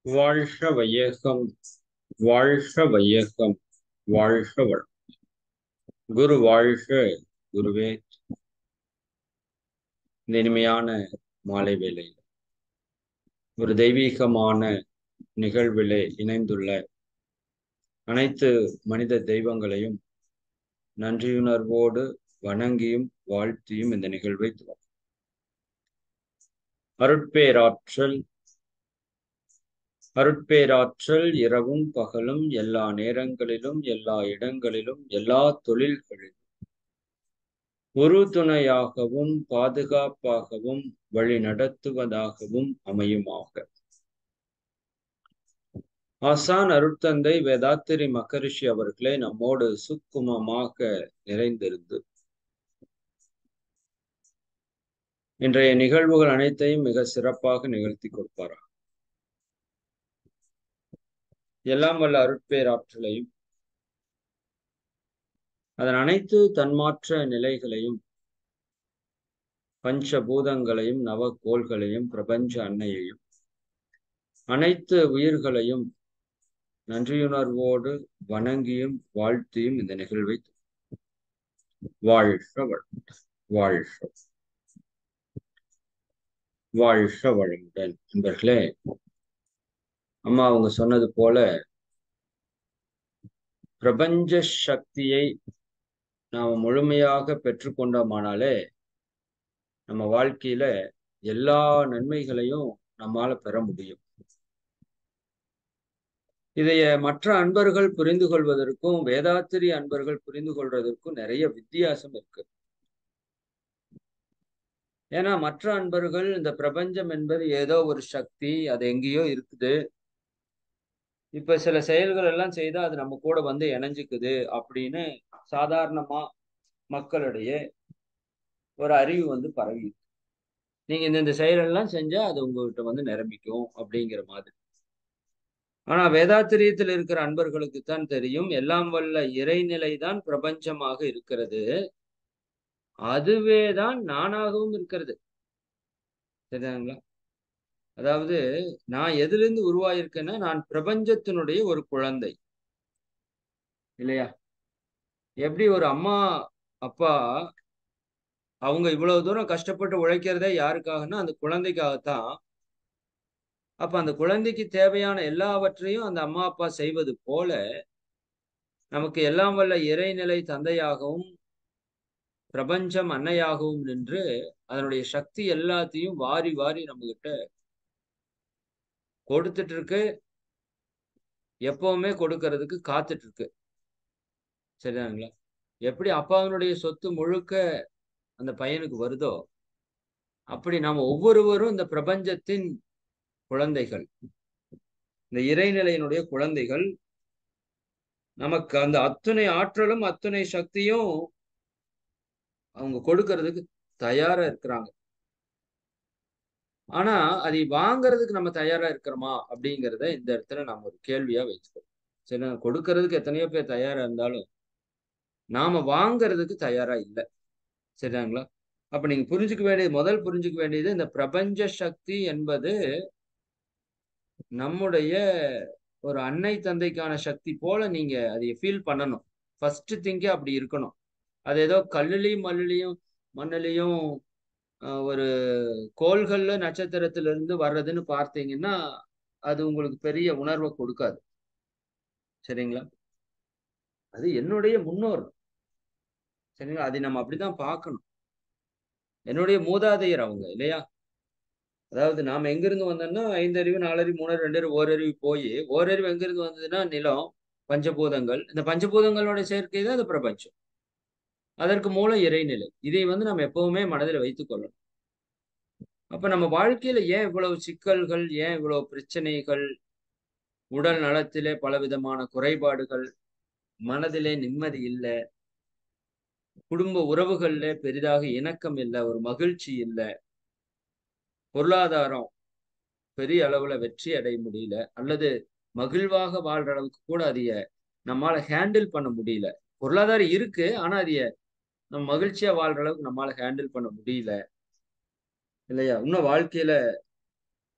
வாழ்க வையகம் வாழ்க வையகம் வாழ்க வளம் குரு வாழ்க குருவே இந்த இனிமையான மாலை வேளையில் ஒரு தெய்வீகமான நிகழ்விலே இணைந்துள்ள அனைத்து மனித தெய்வங்களையும் நன்றியுணர்வோடு வணங்கியும் வாழ்த்தியும் இந்த நிகழ்வை துவக்கும் அருட்பேராற்றல் அருட்பேராற்றல் இரவும் பகலும் எல்லா நேரங்களிலும் எல்லா இடங்களிலும் எல்லா தொழில்களிலும் ஒரு துணையாகவும் பாதுகாப்பாகவும் வழி நடத்துவதாகவும் அமையுமாக ஆசான் அருட்தந்தை வேதாத்திரி மகரிஷி அவர்களே நம்மோடு சுக்குமமாக நிறைந்திருந்து இன்றைய நிகழ்வுகள் அனைத்தையும் மிக சிறப்பாக நிகழ்த்தி கொடுப்பாரா எல்லாம் வல்ல அருட்பேராற்றலையும் அதன் அனைத்து தன்மாற்ற நிலைகளையும் பஞ்சபூதங்களையும் நவகோள்களையும் பிரபஞ்ச அன்னையையும் அனைத்து உயிர்களையும் நன்றியுணர்வோடு வணங்கியும் வாழ்த்தியும் இந்த நிகழ்வை வாழ்க வளமுடன் வாழ்க வாழ்க வளமுடன் நண்பர்களே அம்மா அவங்க சொன்னது போல பிரபஞ்ச சக்தியை நாம் முழுமையாக பெற்றுக்கொண்டோமானாலே நம்ம வாழ்க்கையில எல்லா நன்மைகளையும் நம்மால பெற முடியும் இதைய மற்ற அன்பர்கள் புரிந்து கொள்வதற்கும் வேதாத்திரி அன்பர்கள் புரிந்து கொள்வதற்கும் நிறைய வித்தியாசம் இருக்கு ஏன்னா மற்ற அன்பர்கள் இந்த பிரபஞ்சம் என்பது ஏதோ ஒரு சக்தி அது எங்கேயோ இருக்குது இப்ப சில செயல்கள் எல்லாம் செய்தா அது நம்ம கூட வந்து இணைஞ்சுக்குது அப்படின்னு சாதாரணமா மக்களிடையே ஒரு அறிவு வந்து பரவி நீங்க இந்த இந்த செயலெல்லாம் செஞ்சா அது உங்ககிட்ட வந்து நிரம்பிக்கும் அப்படிங்கிற மாதிரி ஆனா வேதாத்திரியத்தில் இருக்கிற அன்பர்களுக்கு தான் தெரியும் எல்லாம் வல்ல இறைநிலை தான் பிரபஞ்சமாக இருக்கிறது அதுவே தான் நானாகவும் இருக்கிறது சரிதாங்களா அதாவது நான் எதிலிருந்து உருவாயிருக்கேன்னா நான் பிரபஞ்சத்தினுடைய ஒரு குழந்தை இல்லையா எப்படி ஒரு அம்மா அப்பா அவங்க இவ்வளவு தூரம் கஷ்டப்பட்டு உழைக்கிறதே யாருக்காகனா அந்த குழந்தைக்காகத்தான் அப்ப அந்த குழந்தைக்கு தேவையான எல்லாவற்றையும் அந்த அம்மா அப்பா செய்வது போல நமக்கு எல்லாம் வல்ல இறைநிலை தந்தையாகவும் பிரபஞ்சம் அன்னையாகவும் நின்று அதனுடைய சக்தி எல்லாத்தையும் வாரி வாரி நம்ம கிட்ட கொடுத்துட்டு இருக்கு எப்பவுமே கொடுக்கறதுக்கு காத்துட்டு இருக்கு சரிதாங்களா எப்படி அப்பாவினுடைய சொத்து முழுக்க அந்த பையனுக்கு வருதோ அப்படி நாம ஒவ்வொருவரும் இந்த பிரபஞ்சத்தின் குழந்தைகள் இந்த இறைநிலையினுடைய குழந்தைகள் நமக்கு அந்த அத்துணை ஆற்றலும் அத்துணை சக்தியும் அவங்க கொடுக்கறதுக்கு தயாரா இருக்கிறாங்க ஆனா அதை வாங்கறதுக்கு நம்ம தயாரா இருக்கிறோமா அப்படிங்கிறத இந்த இடத்துல நம்ம ஒரு கேள்வியா வச்சுக்கோம் சரி கொடுக்கறதுக்கு எத்தனையோ பேர் தயாரா இருந்தாலும் நாம வாங்கறதுக்கு தயாரா இல்லை சரிதாங்களா அப்ப நீங்க புரிஞ்சுக்க வேண்டியது முதல் புரிஞ்சுக்க வேண்டியது இந்த பிரபஞ்ச சக்தி என்பது நம்முடைய ஒரு அன்னை தந்தைக்கான சக்தி போல நீங்க அதை ஃபீல் பண்ணணும் ஃபர்ஸ்ட் திங்கே அப்படி இருக்கணும் அது ஏதோ கல்லுலையும் மல்லுலையும் மண்ணிலையும் ஒரு கோள்கள்ல நட்சத்திரத்துல இருந்து வர்றதுன்னு பார்த்தீங்கன்னா அது உங்களுக்கு பெரிய உணர்வை கொடுக்காது சரிங்களா அது என்னுடைய முன்னோர் சரிங்களா அதை நம்ம அப்படிதான் பார்க்கணும் என்னுடைய மூதாதையர் அவங்க இல்லையா அதாவது நாம எங்கிருந்து வந்தோம்னா ஐந்தறிவு நாலறிவு மூணறிவு ரெண்டறிவு ஓரறிவு போய் ஓரறிவு எங்கிருந்து வந்ததுன்னா நிலம் பஞ்சபூதங்கள் இந்த பஞ்சபூதங்களோட சேர்க்கை தான் அது பிரபஞ்சம் அதற்கு மூலம் இறைநிலை இதை வந்து நம்ம எப்பவுமே மனதில் வைத்துக் கொள்ளணும் அப்ப நம்ம வாழ்க்கையில ஏன் இவ்வளவு சிக்கல்கள் ஏன் இவ்வளவு பிரச்சனைகள் உடல் நலத்திலே பலவிதமான குறைபாடுகள் மனதிலே நிம்மதி இல்லை குடும்ப உறவுகள்ல பெரிதாக இணக்கம் இல்லை ஒரு மகிழ்ச்சி இல்லை பொருளாதாரம் பெரிய அளவுல வெற்றி அடைய முடியல அல்லது மகிழ்வாக வாழ்ற அளவுக்கு கூட அதைய நம்மால ஹேண்டில் பண்ண முடியல பொருளாதாரம் இருக்கு ஆனா அதைய நம்ம மகிழ்ச்சியா வாழ்ற அளவுக்கு நம்மளால ஹேண்டில் பண்ண முடியல இல்லையா இன்னும் வாழ்க்கையில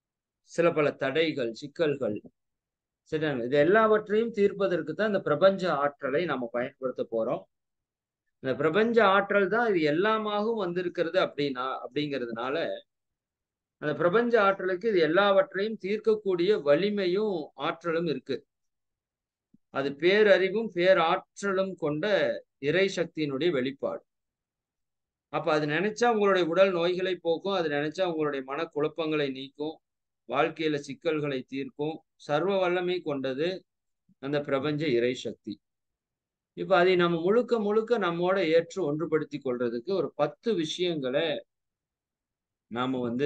சில பல தடைகள் சிக்கல்கள் சரி இது எல்லாவற்றையும் தீர்ப்பதற்கு தான் இந்த பிரபஞ்ச ஆற்றலை நம்ம பயன்படுத்த போறோம் இந்த பிரபஞ்ச ஆற்றல் தான் இது எல்லாமாகவும் வந்திருக்கிறது அப்படின்னா அப்படிங்கிறதுனால அந்த பிரபஞ்ச ஆற்றலுக்கு இது எல்லாவற்றையும் தீர்க்கக்கூடிய வலிமையும் ஆற்றலும் இருக்கு அது பேரறிவும் பேராற்றலும் கொண்ட இறை சக்தியினுடைய வெளிப்பாடு அப்ப அது நினைச்சா உங்களுடைய உடல் நோய்களை போக்கும் அது நினைச்சா உங்களுடைய மன குழப்பங்களை நீக்கும் வாழ்க்கையில சிக்கல்களை தீர்க்கும் சர்வ வல்லமை கொண்டது அந்த பிரபஞ்ச இறை சக்தி இப்ப அதை நம்ம முழுக்க முழுக்க நம்மோட ஏற்று ஒன்றுபடுத்தி கொள்றதுக்கு ஒரு பத்து விஷயங்களை நாம வந்து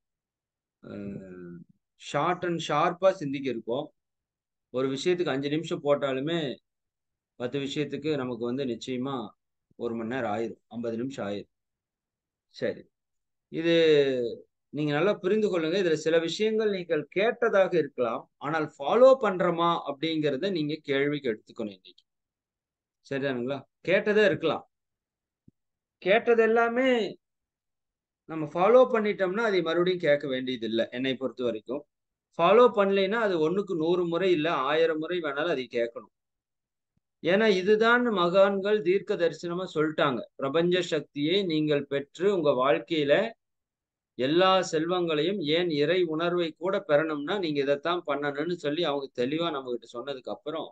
ஷார்ட் அண்ட் ஷார்ப்பா சிந்திக்க இருக்கோம் ஒரு விஷயத்துக்கு அஞ்சு நிமிஷம் போட்டாலுமே பத்து விஷயத்துக்கு நமக்கு வந்து நிச்சயமா ஒரு மணி நேரம் ஆயிரும் ஐம்பது நிமிஷம் ஆயிரும் சரி இது நீங்க நல்லா புரிந்து கொள்ளுங்க இதுல சில விஷயங்கள் நீங்கள் கேட்டதாக இருக்கலாம் ஆனால் ஃபாலோ பண்றோமா அப்படிங்கிறத நீங்க கேள்விக்கு எடுத்துக்கணும் இன்னைக்கு சரிதானுங்களா கேட்டதே இருக்கலாம் கேட்டது எல்லாமே நம்ம ஃபாலோ பண்ணிட்டோம்னா அதை மறுபடியும் கேட்க வேண்டியது இல்லை என்னை பொறுத்த வரைக்கும் ஃபாலோ பண்ணலைன்னா அது ஒண்ணுக்கு நூறு முறை இல்லை ஆயிரம் முறை வேணாலும் அதை கேட்கணும் ஏன்னா இதுதான் மகான்கள் தீர்க்க தரிசனமா சொல்லிட்டாங்க பிரபஞ்ச சக்தியை நீங்கள் பெற்று உங்க வாழ்க்கையில எல்லா செல்வங்களையும் ஏன் இறை உணர்வை கூட பெறணும்னா நீங்க இதைத்தான் பண்ணணும்னு சொல்லி அவங்க தெளிவா நம்ம கிட்ட சொன்னதுக்கு அப்புறம்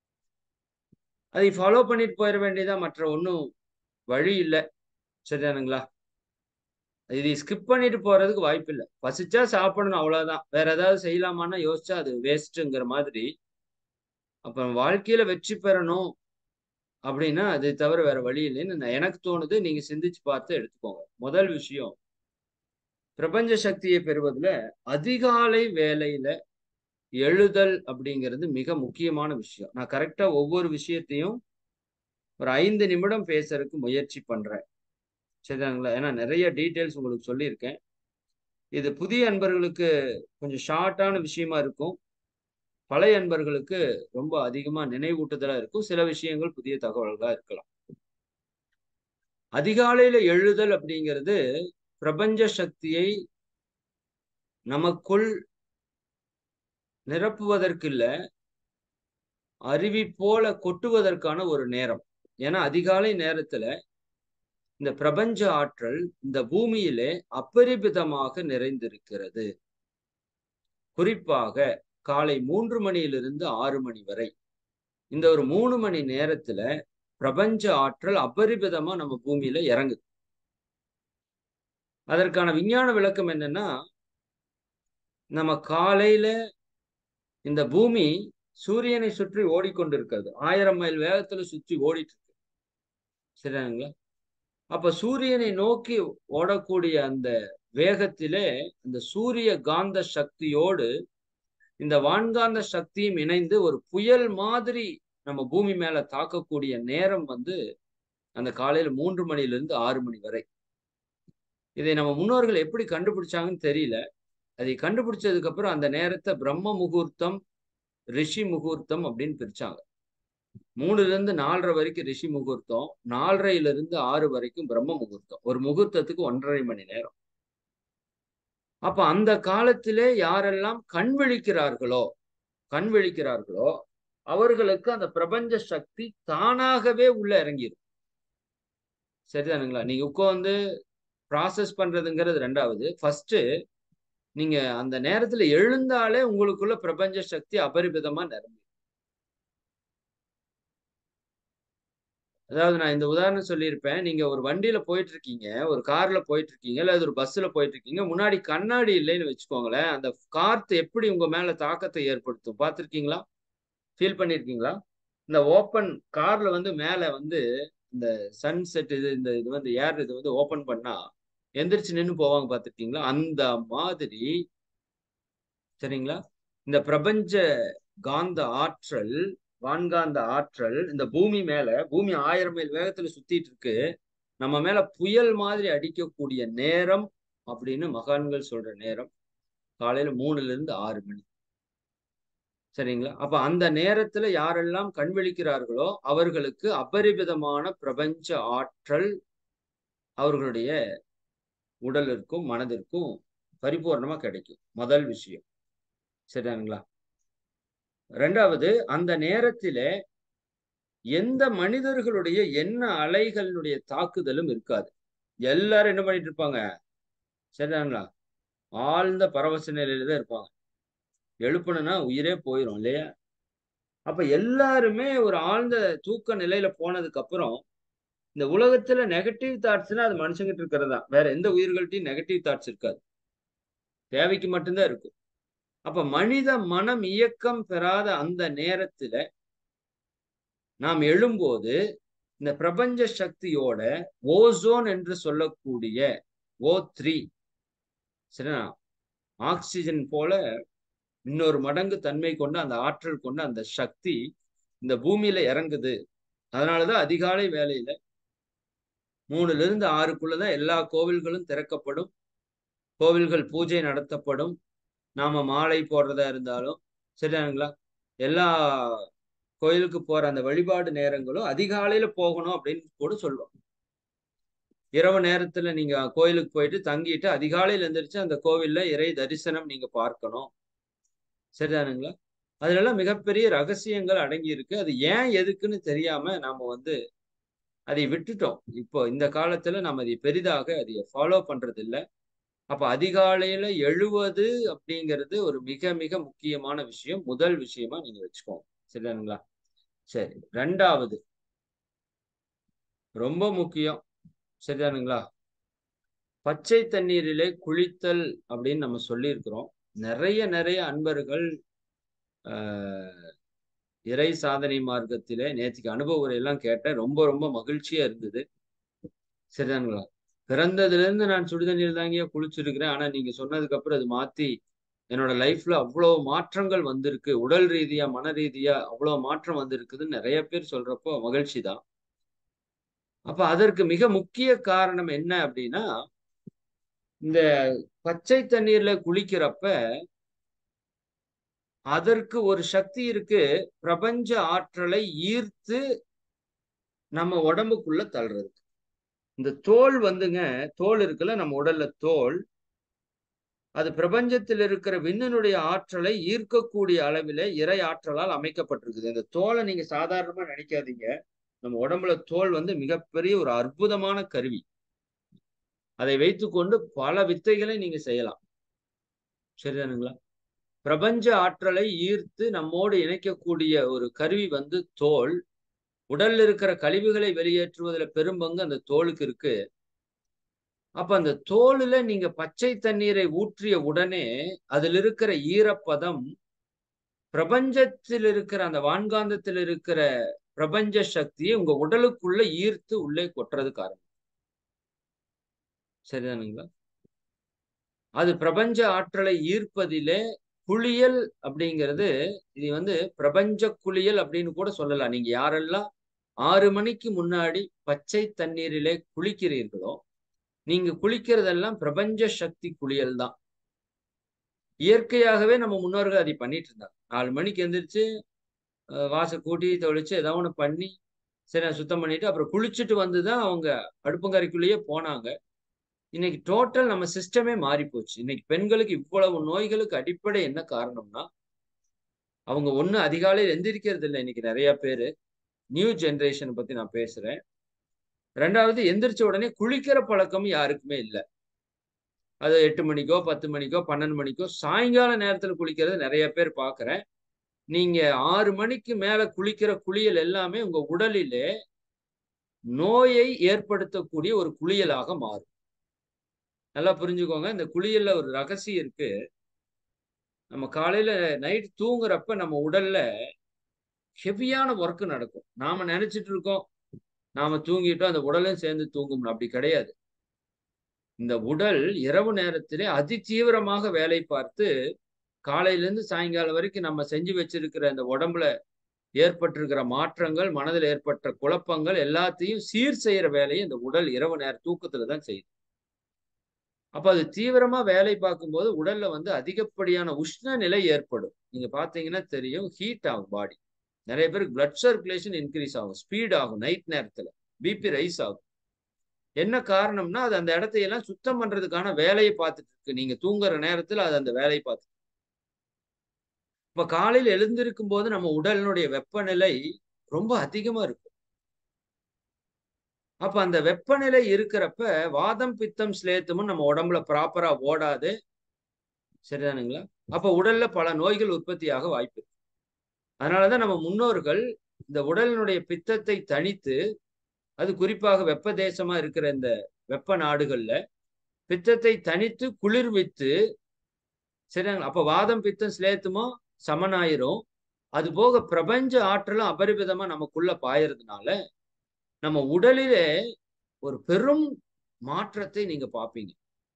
அதை ஃபாலோ பண்ணிட்டு போயிட வேண்டியதா மற்ற ஒன்றும் வழி இல்லை சரிதானுங்களா இதை ஸ்கிப் பண்ணிட்டு போறதுக்கு வாய்ப்பு இல்லை பசிச்சா சாப்பிடணும் அவ்வளவுதான் வேற ஏதாவது செய்யலாமான்னா யோசிச்சா அது வேஸ்ட்டுங்கிற மாதிரி அப்ப வாழ்க்கையில வெற்றி பெறணும் அப்படின்னா அதை தவிர வேற வழி இல்லைன்னு எனக்கு தோணுது நீங்க சிந்திச்சு பார்த்து எடுத்துக்கோங்க முதல் விஷயம் பிரபஞ்ச சக்தியை பெறுவதுல அதிகாலை வேலையில எழுதல் அப்படிங்கிறது மிக முக்கியமான விஷயம் நான் கரெக்டா ஒவ்வொரு விஷயத்தையும் ஒரு ஐந்து நிமிடம் பேசுறதுக்கு முயற்சி பண்றேன் சரிதாங்களா ஏன்னா நிறைய டீட்டெயில்ஸ் உங்களுக்கு சொல்லியிருக்கேன் இது புதிய அன்பர்களுக்கு கொஞ்சம் ஷார்ட்டான விஷயமா இருக்கும் பழைய அன்பர்களுக்கு ரொம்ப அதிகமா நினைவூட்டுதலா இருக்கும் சில விஷயங்கள் புதிய தகவல்களா இருக்கலாம் அதிகாலையில எழுதல் அப்படிங்கிறது பிரபஞ்ச சக்தியை நமக்குள் நிரப்புவதற்கு இல்ல அருவி போல கொட்டுவதற்கான ஒரு நேரம் ஏன்னா அதிகாலை நேரத்துல இந்த பிரபஞ்ச ஆற்றல் இந்த பூமியிலே அப்பரிபிதமாக நிறைந்திருக்கிறது குறிப்பாக காலை மூன்று மணியிலிருந்து ஆறு மணி வரை இந்த ஒரு மூணு மணி நேரத்துல பிரபஞ்ச ஆற்றல் அபரிபிதமா நம்ம பூமியில இறங்குது அதற்கான விஞ்ஞான விளக்கம் என்னன்னா நம்ம காலையில இந்த பூமி சூரியனை சுற்றி ஓடிக்கொண்டிருக்கிறது ஆயிரம் மைல் வேகத்துல சுற்றி ஓடிட்டு இருக்கு சரிங்களா அப்ப சூரியனை நோக்கி ஓடக்கூடிய அந்த வேகத்திலே அந்த சூரிய காந்த சக்தியோடு இந்த வான்காந்த சக்தியும் இணைந்து ஒரு புயல் மாதிரி நம்ம பூமி மேல தாக்கக்கூடிய நேரம் வந்து அந்த காலையில மூன்று மணிலிருந்து ஆறு மணி வரை இதை நம்ம முன்னோர்கள் எப்படி கண்டுபிடிச்சாங்கன்னு தெரியல அதை கண்டுபிடிச்சதுக்கு அப்புறம் அந்த நேரத்தை பிரம்ம முகூர்த்தம் ரிஷி முகூர்த்தம் அப்படின்னு பிரிச்சாங்க மூணுல இருந்து நாலரை வரைக்கும் ரிஷி முகூர்த்தம் நாலரைல இருந்து ஆறு வரைக்கும் பிரம்ம முகூர்த்தம் ஒரு முகூர்த்தத்துக்கு ஒன்றரை மணி நேரம் அப்ப அந்த காலத்திலே யாரெல்லாம் கண் விழிக்கிறார்களோ கண் விழிக்கிறார்களோ அவர்களுக்கு அந்த பிரபஞ்ச சக்தி தானாகவே உள்ள இறங்கிடும் சரிதானுங்களா நீங்க உட்காந்து ப்ராசஸ் பண்றதுங்கிறது ரெண்டாவது ஃபர்ஸ்ட் நீங்க அந்த நேரத்துல எழுந்தாலே உங்களுக்குள்ள பிரபஞ்ச சக்தி அபரிமிதமா நிரம்பி அதாவது நான் இந்த உதாரணம் சொல்லியிருப்பேன் நீங்க ஒரு வண்டியில போயிட்டு இருக்கீங்க ஒரு கார்ல போயிட்டு இருக்கீங்க இல்ல ஒரு பஸ்ல போயிட்டு இருக்கீங்க முன்னாடி கண்ணாடி இல்லைன்னு வச்சுக்கோங்களேன் அந்த காத்து எப்படி உங்க மேல தாக்கத்தை ஏற்படுத்தும் பார்த்துருக்கீங்களா ஃபீல் பண்ணிருக்கீங்களா இந்த ஓப்பன் கார்ல வந்து மேல வந்து இந்த சன்செட் இது இந்த இது வந்து ஏர் இது வந்து ஓப்பன் பண்ணா எந்திரிச்சு நின்று போவாங்க பார்த்துருக்கீங்களா அந்த மாதிரி சரிங்களா இந்த பிரபஞ்ச காந்த ஆற்றல் வான்காந்த ஆற்றல் இந்த பூமி மேல பூமி ஆயிரம் மைல் வேகத்துல சுத்திட்டு இருக்கு நம்ம மேல புயல் மாதிரி அடிக்கக்கூடிய நேரம் அப்படின்னு மகான்கள் சொல்ற நேரம் காலையில மூணுல இருந்து ஆறு மணி சரிங்களா அப்ப அந்த நேரத்துல யாரெல்லாம் கண் விழிக்கிறார்களோ அவர்களுக்கு அபரிவிதமான பிரபஞ்ச ஆற்றல் அவர்களுடைய உடலிற்கும் மனதிற்கும் பரிபூர்ணமா கிடைக்கும் முதல் விஷயம் சரிதானுங்களா ரெண்டாவது அந்த நேரத்திலே எந்த மனிதர்களுடைய எண்ண அலைகளுடைய தாக்குதலும் இருக்காது எல்லாரும் என்ன பண்ணிட்டு இருப்பாங்க சரிதானுங்களா ஆழ்ந்த பரவச நிலையில தான் இருப்பாங்க எழுப்பணும்னா உயிரே போயிடும் இல்லையா அப்ப எல்லாருமே ஒரு ஆழ்ந்த தூக்க நிலையில போனதுக்கு அப்புறம் இந்த உலகத்துல நெகட்டிவ் தாட்ஸ்னா அது மனுஷங்கிட்ட இருக்கிறதா வேற எந்த உயிர்கள்ட்டையும் நெகட்டிவ் தாட்ஸ் இருக்காது தேவைக்கு மட்டும்தான் இருக்கும் அப்ப மனித மனம் இயக்கம் பெறாத அந்த நேரத்துல நாம் எழும்போது இந்த பிரபஞ்ச சக்தியோட ஓசோன் என்று சொல்லக்கூடிய ஓ த்ரீ சரியா ஆக்சிஜன் போல இன்னொரு மடங்கு தன்மை கொண்ட அந்த ஆற்றல் கொண்ட அந்த சக்தி இந்த பூமியில இறங்குது அதனாலதான் அதிகாலை வேலையில மூணுல இருந்து ஆறுக்குள்ளதான் எல்லா கோவில்களும் திறக்கப்படும் கோவில்கள் பூஜை நடத்தப்படும் நாம மாலை போடுறதா இருந்தாலும் சரியானுங்களா எல்லா கோயிலுக்கு போற அந்த வழிபாடு நேரங்களும் அதிகாலையில போகணும் அப்படின்னு கூட சொல்லுவோம் இரவு நேரத்துல நீங்க கோயிலுக்கு போயிட்டு தங்கிட்டு அதிகாலையில எந்திரிச்சு அந்த கோவில்ல இறை தரிசனம் நீங்க பார்க்கணும் சரிதானுங்களா அதுலலாம் மிகப்பெரிய ரகசியங்கள் அடங்கி இருக்கு அது ஏன் எதுக்குன்னு தெரியாம நாம வந்து அதை விட்டுட்டோம் இப்போ இந்த காலத்துல நம்ம அதை பெரிதாக அதை ஃபாலோ பண்றது இல்லை அப்ப அதிகாலையில எழுவது அப்படிங்கிறது ஒரு மிக மிக முக்கியமான விஷயம் முதல் விஷயமா நீங்க வச்சுக்கோங்க சரிதானுங்களா சரி ரெண்டாவது ரொம்ப முக்கியம் சரிதானுங்களா பச்சை தண்ணீரிலே குளித்தல் அப்படின்னு நம்ம சொல்லியிருக்கிறோம் நிறைய நிறைய அன்பர்கள் ஆஹ் இறை சாதனை மார்க்கத்திலே நேற்றுக்கு அனுபவ உரையெல்லாம் கேட்டேன் ரொம்ப ரொம்ப மகிழ்ச்சியா இருந்தது சரிதானுங்களா பிறந்ததுல இருந்து நான் சுடுதண்ணீர் தாங்கிய குளிச்சிருக்கிறேன் ஆனா நீங்க சொன்னதுக்கு அப்புறம் அது மாத்தி என்னோட லைஃப்ல அவ்வளவு மாற்றங்கள் வந்திருக்கு உடல் ரீதியா மன ரீதியா அவ்வளவு மாற்றம் வந்திருக்குதுன்னு நிறைய பேர் சொல்றப்போ மகிழ்ச்சி தான் அப்ப அதற்கு மிக முக்கிய காரணம் என்ன அப்படின்னா இந்த பச்சை தண்ணீர்ல குளிக்கிறப்ப அதற்கு ஒரு சக்தி இருக்கு பிரபஞ்ச ஆற்றலை ஈர்த்து நம்ம உடம்புக்குள்ள தள்ளுறது இந்த தோல் வந்துங்க தோல் இருக்குல்ல நம்ம உடல்ல தோல் அது பிரபஞ்சத்தில் இருக்கிற விண்ணனுடைய ஆற்றலை ஈர்க்கக்கூடிய அளவில இறை ஆற்றலால் அமைக்கப்பட்டிருக்குது இந்த தோலை நீங்க சாதாரணமா நினைக்காதீங்க நம்ம உடம்புல தோல் வந்து மிகப்பெரிய ஒரு அற்புதமான கருவி அதை வைத்துக்கொண்டு பல வித்தைகளை நீங்க செய்யலாம் சரிதானுங்களா பிரபஞ்ச ஆற்றலை ஈர்த்து நம்மோடு இணைக்கக்கூடிய ஒரு கருவி வந்து தோல் உடல்ல இருக்கிற கழிவுகளை வெளியேற்றுவதில் பெரும்பங்கு அந்த தோலுக்கு இருக்கு அப்ப அந்த தோலுல நீங்க பச்சை தண்ணீரை ஊற்றிய உடனே அதில் இருக்கிற ஈரப்பதம் பிரபஞ்சத்தில் இருக்கிற அந்த வான்காந்தத்தில் இருக்கிற பிரபஞ்ச சக்தியை உங்க உடலுக்குள்ள ஈர்த்து உள்ளே கொட்டுறது காரணம் சரிதானுங்களா அது பிரபஞ்ச ஆற்றலை ஈர்ப்பதிலே குளியல் அப்படிங்கிறது இது வந்து பிரபஞ்ச குளியல் அப்படின்னு கூட சொல்லலாம் நீங்க யாரெல்லாம் ஆறு மணிக்கு முன்னாடி பச்சை தண்ணீரிலே குளிக்கிறீர்களோ நீங்க குளிக்கிறதெல்லாம் பிரபஞ்ச சக்தி குளியல் தான் இயற்கையாகவே நம்ம முன்னோர்கள் அதை பண்ணிட்டு இருந்தாங்க நாலு மணிக்கு எந்திரிச்சு வாச கூட்டி தொழிச்சு ஏதாவது ஒன்று பண்ணி சரி நான் சுத்தம் பண்ணிட்டு அப்புறம் குளிச்சுட்டு வந்து தான் அவங்க அடுப்பங்கரைக்குள்ளேயே போனாங்க இன்னைக்கு டோட்டல் நம்ம சிஸ்டமே மாறி போச்சு இன்னைக்கு பெண்களுக்கு இவ்வளவு நோய்களுக்கு அடிப்படை என்ன காரணம்னா அவங்க ஒண்ணு அதிகாலையில் எந்திரிக்கிறது இல்லை இன்னைக்கு நிறைய பேரு நியூ ஜென்ரேஷன் பத்தி நான் பேசுறேன் ரெண்டாவது எந்திரிச்ச உடனே குளிக்கிற பழக்கம் யாருக்குமே இல்லை அது எட்டு மணிக்கோ பத்து மணிக்கோ பன்னெண்டு மணிக்கோ சாயங்கால நேரத்துல குளிக்கிறது நிறைய பேர் பாக்குறேன் நீங்க ஆறு மணிக்கு மேல குளிக்கிற குளியல் எல்லாமே உங்க உடலிலே நோயை ஏற்படுத்தக்கூடிய ஒரு குளியலாக மாறும் நல்லா புரிஞ்சுக்கோங்க இந்த குளியல்ல ஒரு ரகசியம் இருக்கு நம்ம காலையில நைட் தூங்குறப்ப நம்ம உடல்ல ஹெவியான ஒர்க் நடக்கும் நாம நினைச்சிட்டு இருக்கோம் நாம தூங்கிட்டோம் அந்த உடலும் சேர்ந்து தூங்கும் அப்படி கிடையாது இந்த உடல் இரவு நேரத்திலே அதி தீவிரமாக வேலை பார்த்து காலையிலேருந்து சாயங்காலம் வரைக்கும் நம்ம செஞ்சு வச்சிருக்கிற அந்த உடம்புல ஏற்பட்டிருக்கிற மாற்றங்கள் மனதில் ஏற்பட்ட குழப்பங்கள் எல்லாத்தையும் சீர் செய்யற வேலையை இந்த உடல் இரவு நேர தூக்கத்துல தான் செய்யுது அப்ப அது தீவிரமா வேலை பார்க்கும்போது உடல்ல வந்து அதிகப்படியான உஷ்ண நிலை ஏற்படும் நீங்க பாத்தீங்கன்னா தெரியும் ஹீட் ஆகும் பாடி நிறைய பேருக்கு பிளட் சர்க்குலேஷன் இன்க்ரீஸ் ஆகும் ஸ்பீட் ஆகும் நைட் நேரத்துல பிபி ரைஸ் ஆகும் என்ன காரணம்னா அது அந்த இடத்தையெல்லாம் சுத்தம் பண்றதுக்கான வேலையை பார்த்துட்டு இருக்கு நீங்க தூங்குற நேரத்துல அது அந்த வேலையை பார்த்து இப்ப காலையில் எழுந்திருக்கும் போது நம்ம உடலினுடைய வெப்பநிலை ரொம்ப அதிகமா இருக்கும் அப்ப அந்த வெப்பநிலை இருக்கிறப்ப வாதம் பித்தம் ஸ்லேத்தமும் நம்ம உடம்புல ப்ராப்பரா ஓடாது சரிதானுங்களா அப்ப உடல்ல பல நோய்கள் உற்பத்தியாக வாய்ப்பு இருக்கு அதனாலதான் நம்ம முன்னோர்கள் இந்த உடலினுடைய பித்தத்தை தணித்து அது குறிப்பாக வெப்ப தேசமா இருக்கிற இந்த வெப்ப நாடுகள்ல பித்தத்தை தனித்து குளிர்வித்து சரிங்களா அப்ப வாதம் பித்தம் ஸ்லேத்துமோ சமனாயிரும் அது போக பிரபஞ்ச ஆற்றலும் அபரிமிதமா நமக்குள்ள பாயறதுனால நம்ம உடலிலே ஒரு பெரும் மாற்றத்தை நீங்க பார்ப்பீங்க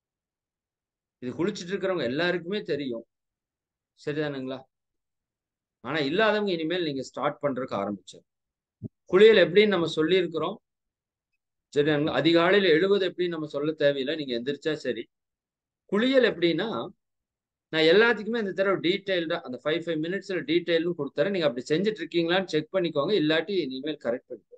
இது குளிச்சுட்டு இருக்கிறவங்க எல்லாருக்குமே தெரியும் சரிதானுங்களா ஆனா இல்லாதவங்க இனிமேல் நீங்க ஸ்டார்ட் பண்றதுக்கு ஆரம்பிச்சு குளியல் எப்படின்னு நம்ம சொல்லியிருக்கிறோம் சரிதானுங்களா அதிகாலையில எழுபது எப்படின்னு நம்ம சொல்ல தேவையில்லை நீங்க எந்திரிச்சா சரி குளியல் எப்படின்னா நான் எல்லாத்துக்குமே இந்த தடவை டீட்டெயில்டா அந்த ஃபைவ் ஃபைவ் மினிட்ஸ்ல டீட்டெயிலும் கொடுத்துறேன் நீங்க அப்படி செஞ்சுட்டு இருக்கீங்களான்னு செக் பண்ணிக்கோங்க இல்லாட்டி இனிமேல் கரெக்ட் பண்ணிக்கோங்க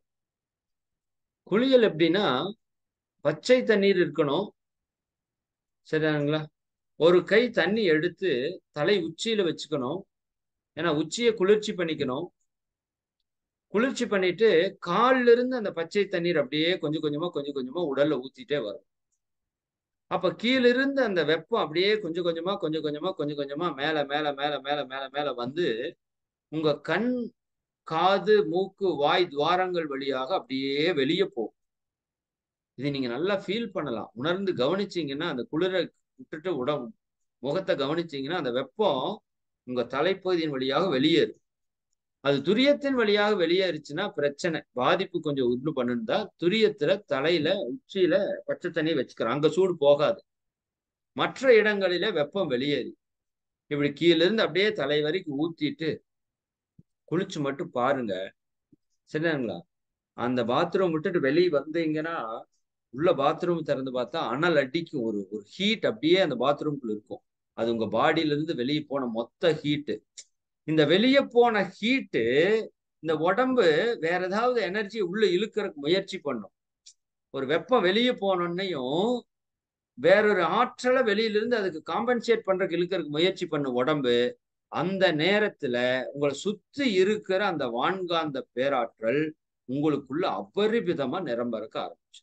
குளியல் எப்படின்னா பச்சை தண்ணீர் இருக்கணும் சரிதானுங்களா ஒரு கை தண்ணி எடுத்து தலை உச்சியில வச்சுக்கணும் ஏன்னா உச்சியை குளிர்ச்சி பண்ணிக்கணும் குளிர்ச்சி பண்ணிட்டு கால்ல இருந்து அந்த பச்சை தண்ணீர் அப்படியே கொஞ்சம் கொஞ்சமா கொஞ்சம் கொஞ்சமா உடல்ல ஊத்திட்டே வரும் அப்ப கீழிருந்து அந்த வெப்பம் அப்படியே கொஞ்சம் கொஞ்சமா கொஞ்சம் கொஞ்சமா கொஞ்சம் கொஞ்சமா மேல மேல மேல மேல மேல மேல வந்து உங்க கண் காது மூக்கு வாய் துவாரங்கள் வழியாக அப்படியே வெளியே போகும் இது நீங்க நல்லா ஃபீல் பண்ணலாம் உணர்ந்து கவனிச்சீங்கன்னா அந்த குளிரை விட்டுட்டு உட முகத்தை கவனிச்சீங்கன்னா அந்த வெப்பம் உங்க தலைப்பகுதியின் வழியாக வெளியேறும் அது துரியத்தின் வழியாக வெளியேறுச்சுன்னா பிரச்சனை பாதிப்பு கொஞ்சம் உண்டு பண்ணுந்தா துரியத்துல தலையில உச்சியில பச்சை தண்ணி வச்சுக்கிறோம் அங்க சூடு போகாது மற்ற இடங்களில வெப்பம் வெளியேறி இப்படி கீழ இருந்து அப்படியே தலை வரைக்கும் ஊத்திட்டு குளிச்சு மட்டும் பாருங்க சரிங்களா அந்த பாத்ரூம் விட்டுட்டு வெளியே வந்தீங்கன்னா உள்ள பாத்ரூம் திறந்து பார்த்தா அனல் அடிக்கும் ஒரு ஒரு ஹீட் அப்படியே அந்த பாத்ரூம்குள்ள இருக்கும் அது உங்க பாடியில இருந்து வெளியே போன மொத்த ஹீட்டு இந்த வெளியே போன ஹீட்டு இந்த உடம்பு வேற ஏதாவது எனர்ஜி உள்ள இழுக்கிறதுக்கு முயற்சி பண்ணும் ஒரு வெப்பம் வெளியே போனோன்னையும் வேறொரு ஆற்றலை வெளியில இருந்து அதுக்கு காம்பன்சேட் பண்றதுக்கு இழுக்கிறதுக்கு முயற்சி பண்ணும் உடம்பு அந்த நேரத்துல உங்களை சுத்தி இருக்கிற அந்த வான்காந்த பேராற்றல் உங்களுக்குள்ள அபரிமிதமா நிரம்பறக்க ஆரம்பிச்சு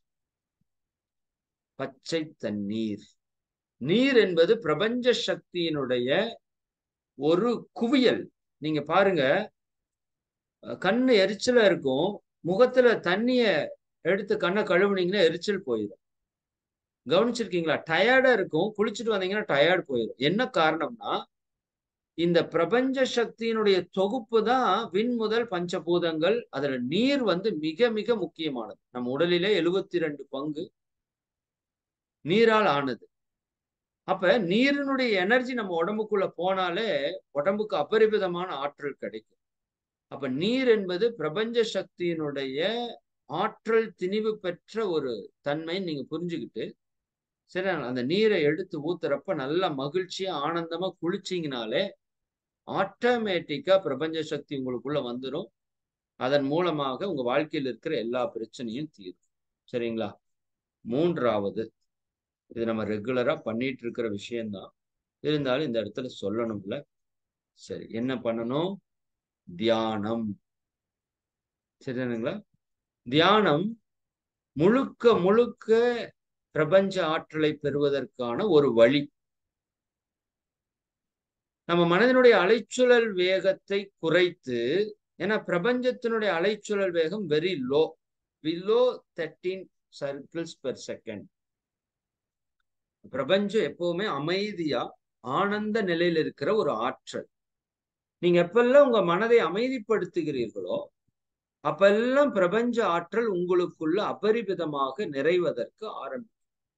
பச்சை தண்ணீர் நீர் என்பது பிரபஞ்ச சக்தியினுடைய ஒரு குவியல் நீங்க பாருங்க கண்ணு எரிச்சலா இருக்கும் முகத்துல தண்ணிய எடுத்து கண்ணை கழுவுனீங்கன்னா எரிச்சல் போயிடும் கவனிச்சிருக்கீங்களா டயர்டா இருக்கும் குளிச்சுட்டு வந்தீங்கன்னா டயர்டு போயிடும் என்ன காரணம்னா இந்த பிரபஞ்ச சக்தியினுடைய தொகுப்பு தான் விண் முதல் பஞ்சபூதங்கள் அதுல நீர் வந்து மிக மிக முக்கியமானது நம்ம உடலிலே எழுபத்தி ரெண்டு பங்கு நீரால் ஆனது அப்ப நீரினுடைய எனர்ஜி நம்ம உடம்புக்குள்ள போனாலே உடம்புக்கு அபரிமிதமான ஆற்றல் கிடைக்கும் அப்ப நீர் என்பது பிரபஞ்ச சக்தியினுடைய ஆற்றல் திணிவு பெற்ற ஒரு தன்மைன்னு நீங்க புரிஞ்சுக்கிட்டு சரி அந்த நீரை எடுத்து ஊத்துறப்ப நல்ல மகிழ்ச்சியா ஆனந்தமா குளிச்சிங்கனாலே ஆட்டோமேட்டிக்கா பிரபஞ்ச சக்தி உங்களுக்குள்ள வந்துடும் அதன் மூலமாக உங்க வாழ்க்கையில் இருக்கிற எல்லா பிரச்சனையும் தீரும் சரிங்களா மூன்றாவது இது நம்ம ரெகுலரா பண்ணிட்டு இருக்கிற விஷயம்தான் இருந்தாலும் இந்த இடத்துல சொல்லணும்ல சரி என்ன பண்ணணும் தியானம் சரிதானுங்களா தியானம் முழுக்க முழுக்க பிரபஞ்ச ஆற்றலை பெறுவதற்கான ஒரு வழி நம்ம மனதினுடைய அலைச்சுழல் வேகத்தை குறைத்து ஏன்னா பிரபஞ்சத்தினுடைய அலைச்சுழல் வேகம் very low below thirteen circles per second பிரபஞ்சம் எப்பவுமே அமைதியா ஆனந்த நிலையில இருக்கிற ஒரு ஆற்றல் நீங்க எப்பெல்லாம் உங்க மனதை அமைதிப்படுத்துகிறீர்களோ அப்பெல்லாம் பிரபஞ்ச ஆற்றல் உங்களுக்குள்ள அபரிமிதமாக நிறைவதற்கு ஆரம்பிக்கும்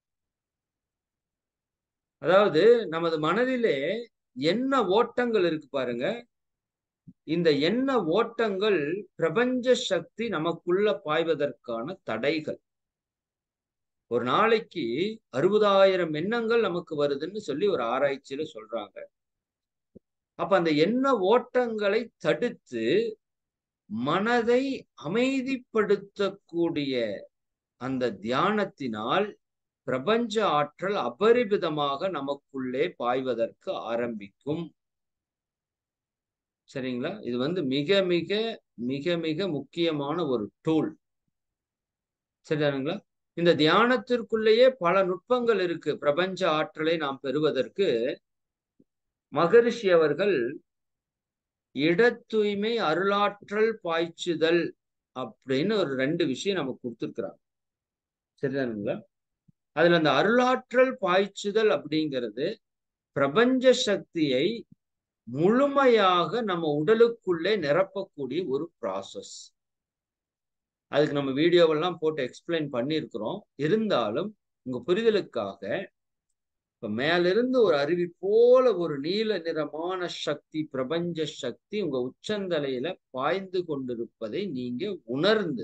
அதாவது நமது மனதிலே என்ன ஓட்டங்கள் இருக்கு பாருங்க இந்த என்ன ஓட்டங்கள் பிரபஞ்ச சக்தி நமக்குள்ள பாய்வதற்கான தடைகள் ஒரு நாளைக்கு அறுபதாயிரம் எண்ணங்கள் நமக்கு வருதுன்னு சொல்லி ஒரு ஆராய்ச்சியில சொல்றாங்க அப்ப அந்த எண்ண ஓட்டங்களை தடுத்து மனதை அமைதிப்படுத்தக்கூடிய அந்த தியானத்தினால் பிரபஞ்ச ஆற்றல் அபரிமிதமாக நமக்குள்ளே பாய்வதற்கு ஆரம்பிக்கும் சரிங்களா இது வந்து மிக மிக மிக மிக முக்கியமான ஒரு டூல் சரிதானுங்களா இந்த தியானத்திற்குள்ளேயே பல நுட்பங்கள் இருக்கு பிரபஞ்ச ஆற்றலை நாம் பெறுவதற்கு மகரிஷி அவர்கள் இட தூய்மை அருளாற்றல் பாய்ச்சுதல் அப்படின்னு ஒரு ரெண்டு விஷயம் நமக்கு கொடுத்துருக்குறாங்க சரிதானுங்களா அதுல அந்த அருளாற்றல் பாய்ச்சுதல் அப்படிங்கிறது பிரபஞ்ச சக்தியை முழுமையாக நம்ம உடலுக்குள்ளே நிரப்பக்கூடிய ஒரு ப்ராசஸ் அதுக்கு நம்ம வீடியோவெல்லாம் போட்டு எக்ஸ்பிளைன் பண்ணியிருக்கிறோம் இருந்தாலும் உங்க புரிதலுக்காக இப்ப மேலிருந்து ஒரு அருவி போல ஒரு நீல நிறமான சக்தி பிரபஞ்ச சக்தி உங்க உச்சந்தலையில பாய்ந்து கொண்டிருப்பதை நீங்க உணர்ந்து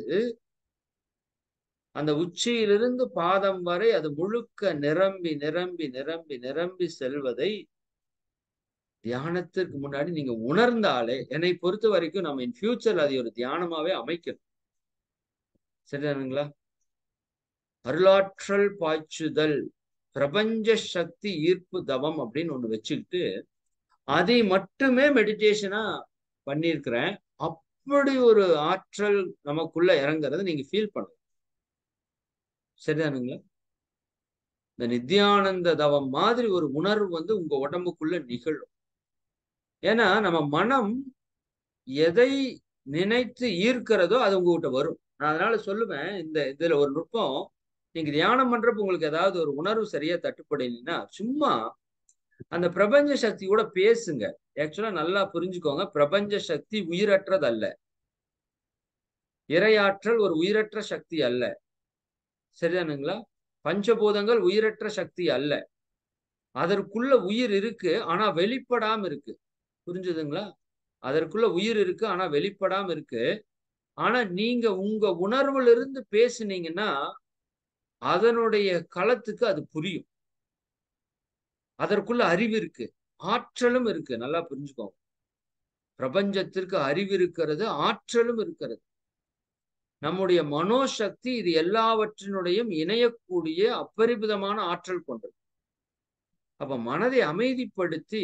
அந்த உச்சியிலிருந்து பாதம் வரை அது முழுக்க நிரம்பி நிரம்பி நிரம்பி நிரம்பி செல்வதை தியானத்திற்கு முன்னாடி நீங்க உணர்ந்தாலே என்னை பொறுத்த வரைக்கும் நம்ம இன் ஃபியூச்சர் அதை ஒரு தியானமாவே அமைக்கணும் சரிதானுங்களா அருளாற்றல் பாய்ச்சுதல் பிரபஞ்ச சக்தி ஈர்ப்பு தவம் அப்படின்னு ஒண்ணு வச்சுக்கிட்டு அதை மட்டுமே மெடிடேஷனா பண்ணியிருக்கிறேன் அப்படி ஒரு ஆற்றல் நமக்குள்ள இறங்குறத நீங்க ஃபீல் பண்ணலாம் சரிதானுங்களா இந்த நித்யானந்த தவம் மாதிரி ஒரு உணர்வு வந்து உங்க உடம்புக்குள்ள நிகழும் ஏன்னா நம்ம மனம் எதை நினைத்து ஈர்க்கிறதோ அது உங்ககிட்ட வரும் நான் அதனால சொல்லுவேன் இந்த இதுல ஒரு நுட்பம் நீங்க தியானம் பண்றப்ப உங்களுக்கு ஏதாவது ஒரு உணர்வு சரியா தட்டுப்படலைன்னா சும்மா அந்த பிரபஞ்ச சக்தி கூட பேசுங்க ஆக்சுவலா நல்லா புரிஞ்சுக்கோங்க பிரபஞ்ச சக்தி உயிரற்றது அல்ல இரையாற்றல் ஒரு உயிரற்ற சக்தி அல்ல சரிதானுங்களா பஞ்சபூதங்கள் உயிரற்ற சக்தி அல்ல அதற்குள்ள உயிர் இருக்கு ஆனா வெளிப்படாம இருக்கு புரிஞ்சுதுங்களா அதற்குள்ள உயிர் இருக்கு ஆனா வெளிப்படாம இருக்கு ஆனா நீங்க உங்க உணர்வுல இருந்து பேசுனீங்கன்னா அதனுடைய களத்துக்கு அது புரியும் அதற்குள்ள அறிவு இருக்கு ஆற்றலும் இருக்கு நல்லா புரிஞ்சுக்கோங்க பிரபஞ்சத்திற்கு அறிவு இருக்கிறது ஆற்றலும் இருக்கிறது நம்முடைய மனோசக்தி இது எல்லாவற்றினுடையும் இணையக்கூடிய அப்பரிமிதமான ஆற்றல் கொண்டது அப்ப மனதை அமைதிப்படுத்தி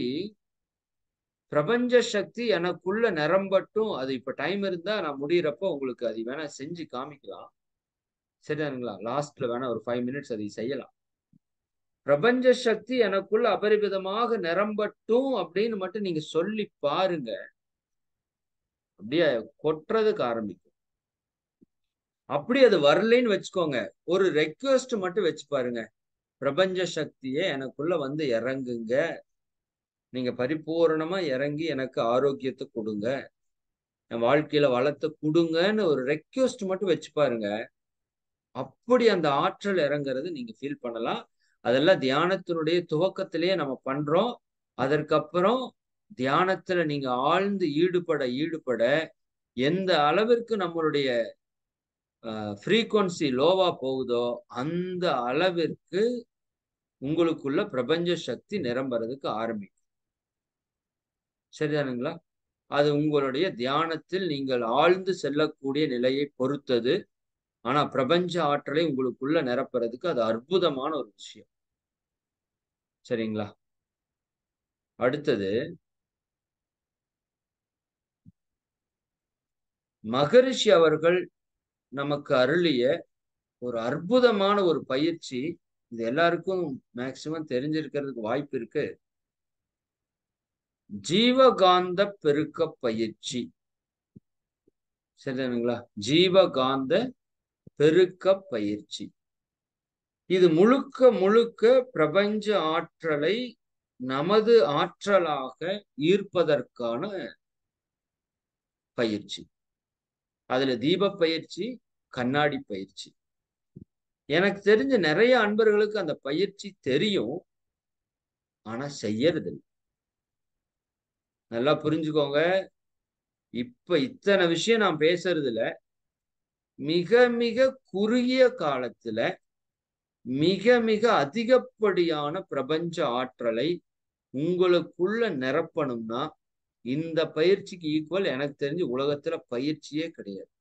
பிரபஞ்ச சக்தி எனக்குள்ள நிரம்பட்டும் அது இப்ப டைம் இருந்தா நான் முடியிறப்ப உங்களுக்கு அது வேணா செஞ்சு காமிக்கலாம் சரிதானுங்களா லாஸ்ட்ல வேணா ஒரு ஃபைவ் மினிட்ஸ் அதை செய்யலாம் பிரபஞ்ச சக்தி எனக்குள்ள அபரிமிதமாக நிரம்பட்டும் அப்படின்னு மட்டும் நீங்க சொல்லி பாருங்க அப்படியே கொட்டுறதுக்கு ஆரம்பிக்கும் அப்படி அது வரலைன்னு வச்சுக்கோங்க ஒரு ரெக்வஸ்ட் மட்டும் வச்சு பாருங்க பிரபஞ்ச சக்தியே எனக்குள்ள வந்து இறங்குங்க நீங்க பரிபூரணமா இறங்கி எனக்கு ஆரோக்கியத்தை கொடுங்க என் வாழ்க்கையில வளத்தை கொடுங்கன்னு ஒரு ரெக்வஸ்ட் மட்டும் வச்சு பாருங்க அப்படி அந்த ஆற்றல் இறங்குறது நீங்க ஃபீல் பண்ணலாம் அதெல்லாம் தியானத்தினுடைய துவக்கத்திலேயே நம்ம பண்றோம் அதற்கப்புறம் தியானத்துல நீங்க ஆழ்ந்து ஈடுபட ஈடுபட எந்த அளவிற்கு நம்மளுடைய ஃப்ரீக்குவன்சி லோவா போகுதோ அந்த அளவிற்கு உங்களுக்குள்ள பிரபஞ்ச சக்தி நிரம்புறதுக்கு ஆரம்பிக்கும் சரிதானுங்களா அது உங்களுடைய தியானத்தில் நீங்கள் ஆழ்ந்து செல்லக்கூடிய நிலையை பொறுத்தது ஆனா பிரபஞ்ச ஆற்றலை உங்களுக்குள்ள நிரப்புறதுக்கு அது அற்புதமான ஒரு விஷயம் சரிங்களா அடுத்தது மகரிஷி அவர்கள் நமக்கு அருளிய ஒரு அற்புதமான ஒரு பயிற்சி இது எல்லாருக்கும் மேக்சிமம் தெரிஞ்சிருக்கிறதுக்கு வாய்ப்பு இருக்கு ஜீவகாந்த பெருக்க பயிற்சி சரிதானுங்களா ஜீவகாந்த பெருக்க பயிற்சி இது முழுக்க முழுக்க பிரபஞ்ச ஆற்றலை நமது ஆற்றலாக ஈர்ப்பதற்கான பயிற்சி அதுல தீப பயிற்சி கண்ணாடி பயிற்சி எனக்கு தெரிஞ்ச நிறைய அன்பர்களுக்கு அந்த பயிற்சி தெரியும் ஆனா செய்யறது நல்லா புரிஞ்சுக்கோங்க இப்ப இத்தனை விஷயம் நான் பேசுறதுல மிக மிக குறுகிய காலத்துல மிக மிக அதிகப்படியான பிரபஞ்ச ஆற்றலை உங்களுக்குள்ள நிரப்பணும்னா இந்த பயிற்சிக்கு ஈக்குவல் எனக்கு தெரிஞ்சு உலகத்துல பயிற்சியே கிடையாது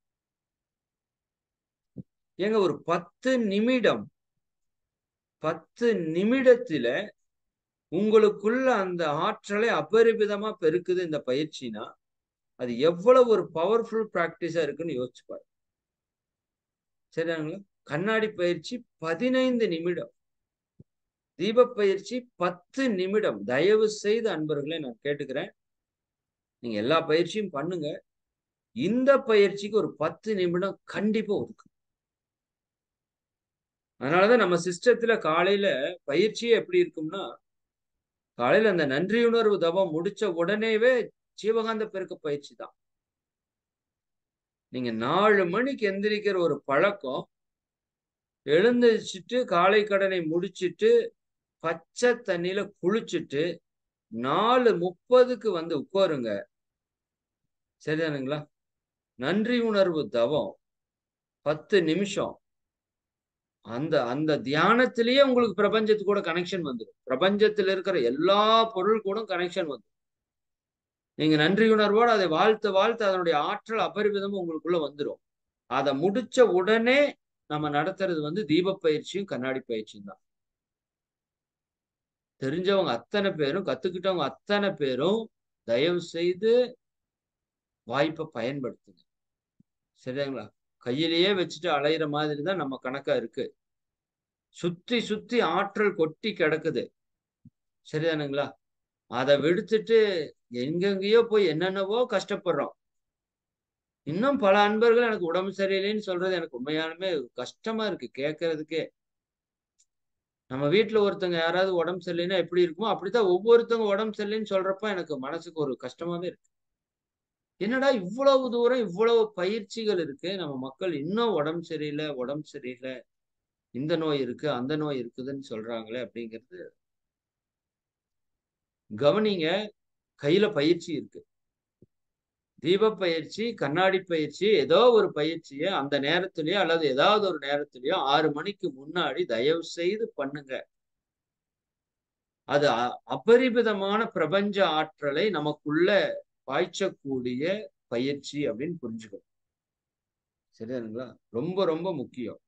ஏங்க ஒரு பத்து நிமிடம் பத்து நிமிடத்துல உங்களுக்குள்ள அந்த ஆற்றலை அபரிமிதமா பெருக்குது இந்த பயிற்சினா அது எவ்வளவு ஒரு பவர்ஃபுல் ப்ராக்டிஸா இருக்குன்னு யோசிச்சு பாரு சரியாங்களா கண்ணாடி பயிற்சி பதினைந்து நிமிடம் தீப பயிற்சி பத்து நிமிடம் தயவு செய்து அன்பர்களை நான் கேட்டுக்கிறேன் நீங்க எல்லா பயிற்சியும் பண்ணுங்க இந்த பயிற்சிக்கு ஒரு பத்து நிமிடம் கண்டிப்பா ஒதுக்கு அதனாலதான் நம்ம சிஸ்டத்துல காலையில பயிற்சியே எப்படி இருக்கும்னா காலையில அந்த நன்றியுணர்வு தவம் முடிச்ச உடனேவே ஜீவகாந்த பெருக்க பயிற்சி தான் நீங்க நாலு மணிக்கு எந்திரிக்கிற ஒரு பழக்கம் எழுந்திரிச்சிட்டு காலை கடனை முடிச்சிட்டு பச்சை தண்ணியில குளிச்சுட்டு நாலு முப்பதுக்கு வந்து உட்காருங்க சரிதானுங்களா நன்றி உணர்வு தவம் பத்து நிமிஷம் அந்த அந்த தியானத்திலேயே உங்களுக்கு பிரபஞ்சத்து கூட கனெக்ஷன் வந்துடும் பிரபஞ்சத்தில் இருக்கிற எல்லா பொருள் கூட கனெக்ஷன் வந்துடும் நீங்க நன்றி உணர்வோடு அதை வாழ்த்து வாழ்த்து அதனுடைய ஆற்றல் அபரிவிதமும் உங்களுக்குள்ள வந்துடும் அதை முடிச்ச உடனே நம்ம நடத்துறது வந்து தீப பயிற்சியும் கண்ணாடி பயிற்சியும் தான் தெரிஞ்சவங்க அத்தனை பேரும் கத்துக்கிட்டவங்க அத்தனை பேரும் தயவு செய்து வாய்ப்பை பயன்படுத்துங்க சரிங்களா கையிலேயே வச்சுட்டு அலையிற மாதிரி தான் நம்ம கணக்கா இருக்கு சுத்தி சுத்தி ஆற்றல் கொட்டி கிடக்குது சரிதானுங்களா அதை விடுத்துட்டு எங்கெங்கேயோ போய் என்னென்னவோ கஷ்டப்படுறோம் இன்னும் பல அன்பர்கள் எனக்கு உடம்பு சரியில்லைன்னு சொல்றது எனக்கு உண்மையாலுமே கஷ்டமா இருக்கு கேட்கறதுக்கே நம்ம வீட்டுல ஒருத்தங்க யாராவது உடம்பு சரியில்லைன்னா எப்படி இருக்குமோ அப்படித்தான் ஒவ்வொருத்தவங்க உடம்பு சரியில்லைன்னு சொல்றப்ப எனக்கு மனசுக்கு ஒரு கஷ்டமாவே இருக்கு என்னடா இவ்வளவு தூரம் இவ்வளவு பயிற்சிகள் இருக்கு நம்ம மக்கள் இன்னும் உடம்பு சரியில்லை உடம்பு சரியில்லை இந்த நோய் இருக்கு அந்த நோய் இருக்குதுன்னு சொல்றாங்களே அப்படிங்கிறது கவனிங்க கையில பயிற்சி இருக்கு தீப பயிற்சி கண்ணாடி பயிற்சி ஏதோ ஒரு பயிற்சியை அந்த நேரத்திலயோ அல்லது ஏதாவது ஒரு நேரத்திலயோ ஆறு மணிக்கு முன்னாடி தயவு செய்து பண்ணுங்க அது அபரிமிதமான பிரபஞ்ச ஆற்றலை நமக்குள்ள பாய்ச்சக்கூடிய பயிற்சி அப்படின்னு புரிஞ்சுக்கணும் சரிதானுங்களா ரொம்ப ரொம்ப முக்கியம்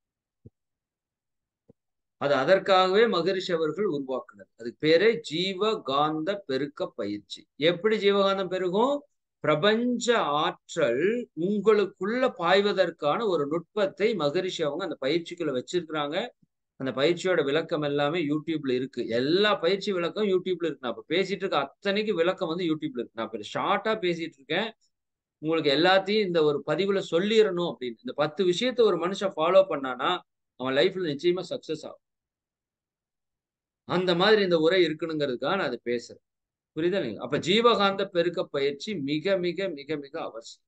அது அதற்காகவே மகரிஷி அவர்கள் உருவாக்குனது அதுக்கு பேரே ஜீவகாந்த பெருக்க பயிற்சி எப்படி ஜீவகாந்தம் பெருகும் பிரபஞ்ச ஆற்றல் உங்களுக்குள்ள பாய்வதற்கான ஒரு நுட்பத்தை மகரிஷி அவங்க அந்த பயிற்சிக்குள்ள வச்சிருக்கிறாங்க அந்த பயிற்சியோட விளக்கம் எல்லாமே யூடியூப்ல இருக்கு எல்லா பயிற்சி விளக்கம் யூடியூப்ல இருக்கு நான் இப்ப பேசிட்டு இருக்க அத்தனைக்கு விளக்கம் வந்து யூடியூப்ல இருக்கு நான் இப்ப ஷார்ட்டா பேசிட்டு இருக்கேன் உங்களுக்கு எல்லாத்தையும் இந்த ஒரு பதிவுல சொல்லிடணும் அப்படின்னு இந்த பத்து விஷயத்த ஒரு மனுஷன் ஃபாலோ பண்ணானா அவன் லைஃப்ல நிச்சயமா சக்சஸ் ஆகும் அந்த மாதிரி இந்த உரை இருக்கணுங்கிறதுக்காக நான் அதை பேசுறேன் புரியுதா இல்லைங்க அப்ப ஜீவகாந்த பெருக்க பயிற்சி மிக மிக மிக மிக அவசியம்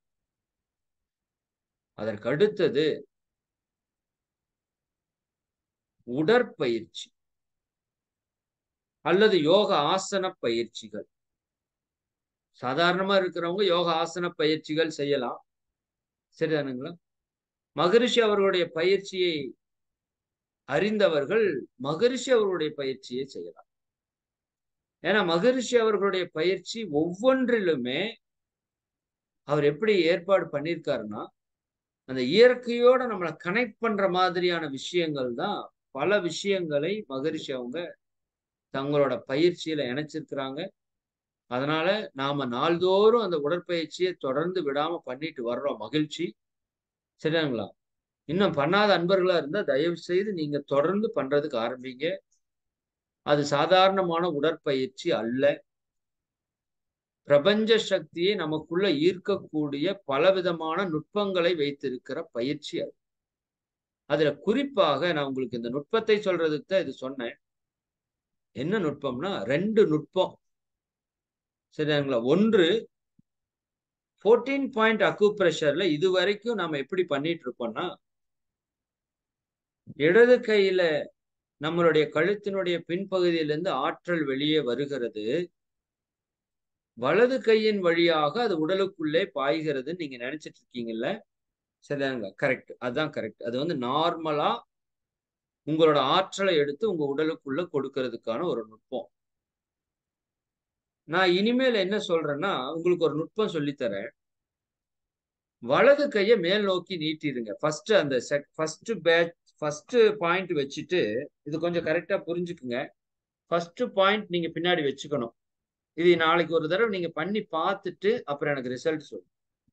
அதற்கு அடுத்தது உடற்பயிற்சி அல்லது யோக ஆசன பயிற்சிகள் சாதாரணமா இருக்கிறவங்க யோக ஆசன பயிற்சிகள் செய்யலாம் சரிதானுங்களா மகரிஷி அவர்களுடைய பயிற்சியை அறிந்தவர்கள் மகரிஷி அவர்களுடைய பயிற்சியை செய்யலாம் ஏன்னா மகரிஷி அவர்களுடைய பயிற்சி ஒவ்வொன்றிலுமே அவர் எப்படி ஏற்பாடு பண்ணியிருக்காருன்னா அந்த இயற்கையோட நம்மளை கனெக்ட் பண்ற மாதிரியான விஷயங்கள் தான் பல விஷயங்களை மகரிஷி அவங்க தங்களோட பயிற்சியில இணைச்சிருக்கிறாங்க அதனால நாம நாள்தோறும் அந்த உடற்பயிற்சியை தொடர்ந்து விடாம பண்ணிட்டு வர்றோம் மகிழ்ச்சி சரிங்களா இன்னும் பண்ணாத அன்பர்களா இருந்தா தயவு செய்து நீங்க தொடர்ந்து பண்றதுக்கு ஆரம்பிங்க அது சாதாரணமான உடற்பயிற்சி அல்ல பிரபஞ்ச சக்தியை நமக்குள்ள ஈர்க்கக்கூடிய பலவிதமான நுட்பங்களை வைத்திருக்கிற பயிற்சி அது அதுல குறிப்பாக நான் உங்களுக்கு இந்த நுட்பத்தை சொல்றதுக்கு தான் இது சொன்னேன் என்ன நுட்பம்னா ரெண்டு நுட்பம் சரிங்களா ஒன்று ஃபோர்டீன் பாயிண்ட் அக்கு பிரஷர்ல இது வரைக்கும் நம்ம எப்படி பண்ணிட்டு இருக்கோம்னா இடது கையில நம்மளுடைய கழுத்தினுடைய பின்பகுதியிலிருந்து ஆற்றல் வெளியே வருகிறது வலது கையின் வழியாக அது உடலுக்குள்ளே பாய்கிறதுன்னு நீங்க நினைச்சிட்டு இருக்கீங்கல்ல சரிதாங்க கரெக்ட் அதுதான் கரெக்ட் அது வந்து நார்மலா உங்களோட ஆற்றலை எடுத்து உங்க உடலுக்குள்ள கொடுக்கறதுக்கான ஒரு நுட்பம் நான் இனிமேல் என்ன சொல்றேன்னா உங்களுக்கு ஒரு நுட்பம் சொல்லித்தரேன் வலது கையை மேல் நோக்கி நீட்டிடுங்க ஃபர்ஸ்ட் அந்த check first patch first point வச்சுட்டு இது கொஞ்சம் கரெக்டா புரிஞ்சுக்குங்க ஃபர்ஸ்ட் பாயிண்ட் நீங்க பின்னாடி வச்சுக்கணும் இது நாளைக்கு ஒரு தடவை நீங்க பண்ணி பார்த்துட்டு அப்புறம் எனக்கு ரிசல்ட் சொல்லு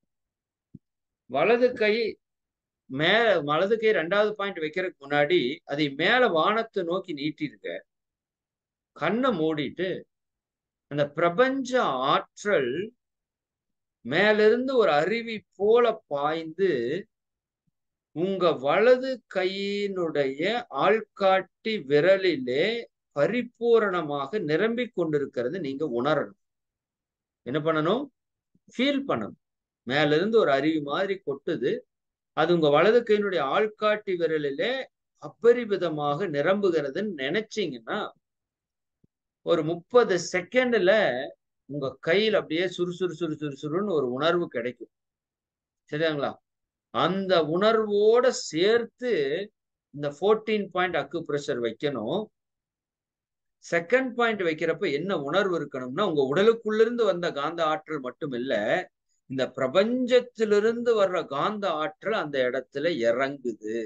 வலது கை மேல வலது கை ரெண்டாவது பாயிண்ட் வைக்கிறதுக்கு முன்னாடி அதை மேல வானத்தை நோக்கி நீட்டிருக்க கண்ணை மூடிட்டு அந்த பிரபஞ்ச ஆற்றல் மேலிருந்து ஒரு அருவி போல பாய்ந்து உங்க வலது கையினுடைய ஆள்காட்டி விரலிலே பரிபூரணமாக நிரம்பிக் கொண்டிருக்கிறது நீங்க உணரணும் என்ன பண்ணணும் ஃபீல் பண்ணணும் மேல இருந்து ஒரு அருவி மாதிரி கொட்டுது அது உங்க வலது கையினுடைய ஆள்காட்டி விரலிலே அபரிவிதமாக நிரம்புகிறதுன்னு நினைச்சீங்கன்னா ஒரு முப்பது செகண்ட்ல உங்க கையில் அப்படியே சுறுசுறு சுறு சுறு சுறுன்னு ஒரு உணர்வு கிடைக்கும் சரியாங்களா அந்த உணர்வோட சேர்த்து இந்த ஃபோர்டீன் பாயிண்ட் அக்கு ப்ரெஷர் வைக்கணும் செகண்ட் பாயிண்ட் வைக்கிறப்ப என்ன உணர்வு இருக்கணும்னா உங்க உடலுக்குள்ளிருந்து வந்த காந்த ஆற்றல் மட்டும் இல்ல இந்த பிரபஞ்சத்திலிருந்து வர்ற காந்த ஆற்றல் அந்த இடத்துல இறங்குது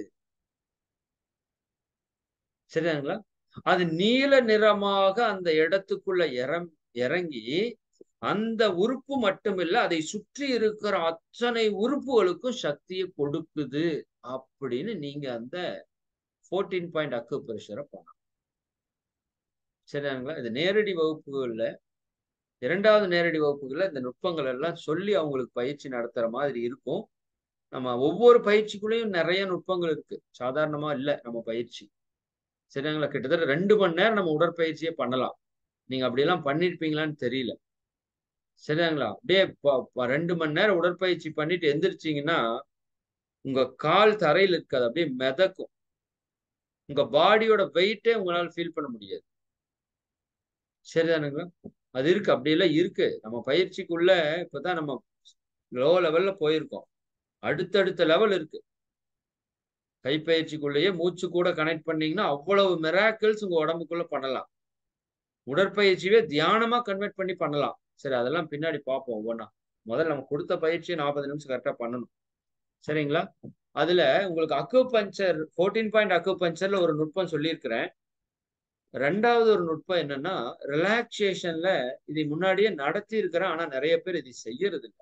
சரியாங்களா அது நீல நிறமாக அந்த இடத்துக்குள்ள இறம் இறங்கி அந்த உறுப்பு மட்டுமில்ல அதை சுற்றி இருக்கிற அத்தனை உறுப்புகளுக்கும் சக்தியை கொடுக்குது அப்படின்னு நீங்க அந்த ஃபோர்டீன் பாயிண்ட் அக்கு ப்ரெஷரை பண்ணலாம் சரிங்களா இது நேரடி வகுப்புகள்ல இரண்டாவது நேரடி வகுப்புகள்ல இந்த நுட்பங்கள் எல்லாம் சொல்லி அவங்களுக்கு பயிற்சி நடத்துற மாதிரி இருக்கும் நம்ம ஒவ்வொரு பயிற்சிக்குள்ளேயும் நிறைய நுட்பங்கள் இருக்கு சாதாரணமா இல்லை நம்ம பயிற்சி சரிங்களா கிட்டத்தட்ட ரெண்டு மணி நேரம் நம்ம உடற்பயிற்சியே பண்ணலாம் நீங்க அப்படியெல்லாம் பண்ணிருப்பீங்களான்னு தெரியல சரிங்களா அப்படியே ரெண்டு மணி நேரம் உடற்பயிற்சி பண்ணிட்டு எந்திரிச்சிங்கன்னா உங்க கால் தரையில் இருக்காது அப்படியே மிதக்கும் உங்க பாடியோட வெயிட்டே உங்களால ஃபீல் பண்ண முடியாது சரிதானுங்களா அது இருக்கு அப்படியெல்லாம் இருக்கு நம்ம பயிற்சிக்குள்ள இப்பதான் நம்ம லோ லெவல்ல போயிருக்கோம் அடுத்தடுத்த லெவல் இருக்கு கைப்பயிற்சிக்குள்ளேயே மூச்சு கூட கனெக்ட் பண்ணீங்கன்னா அவ்வளவு மெராக்கிள்ஸ் உங்க உடம்புக்குள்ள பண்ணலாம் உடற்பயிற்சியே தியானமா கன்வெர்ட் பண்ணி பண்ணலாம் சரி அதெல்லாம் பின்னாடி பார்ப்போம் ஒவ்வொன்றா முதல்ல நம்ம கொடுத்த பயிற்சியை நாற்பது நிமிஷம் கரெக்டா பண்ணணும் சரிங்களா அதுல உங்களுக்கு அக்கு பஞ்சர் ஃபோர்டீன் பாயிண்ட் அக்கு பஞ்சர்ல ஒரு நுட்பம் சொல்லியிருக்கிறேன் ரெண்டாவது ஒரு நுட்பம் என்னன்னா ரிலாக்ஸேஷன்ல இதை முன்னாடியே நடத்தி இருக்கிறேன் ஆனா நிறைய பேர் இதை செய்யறது இல்லை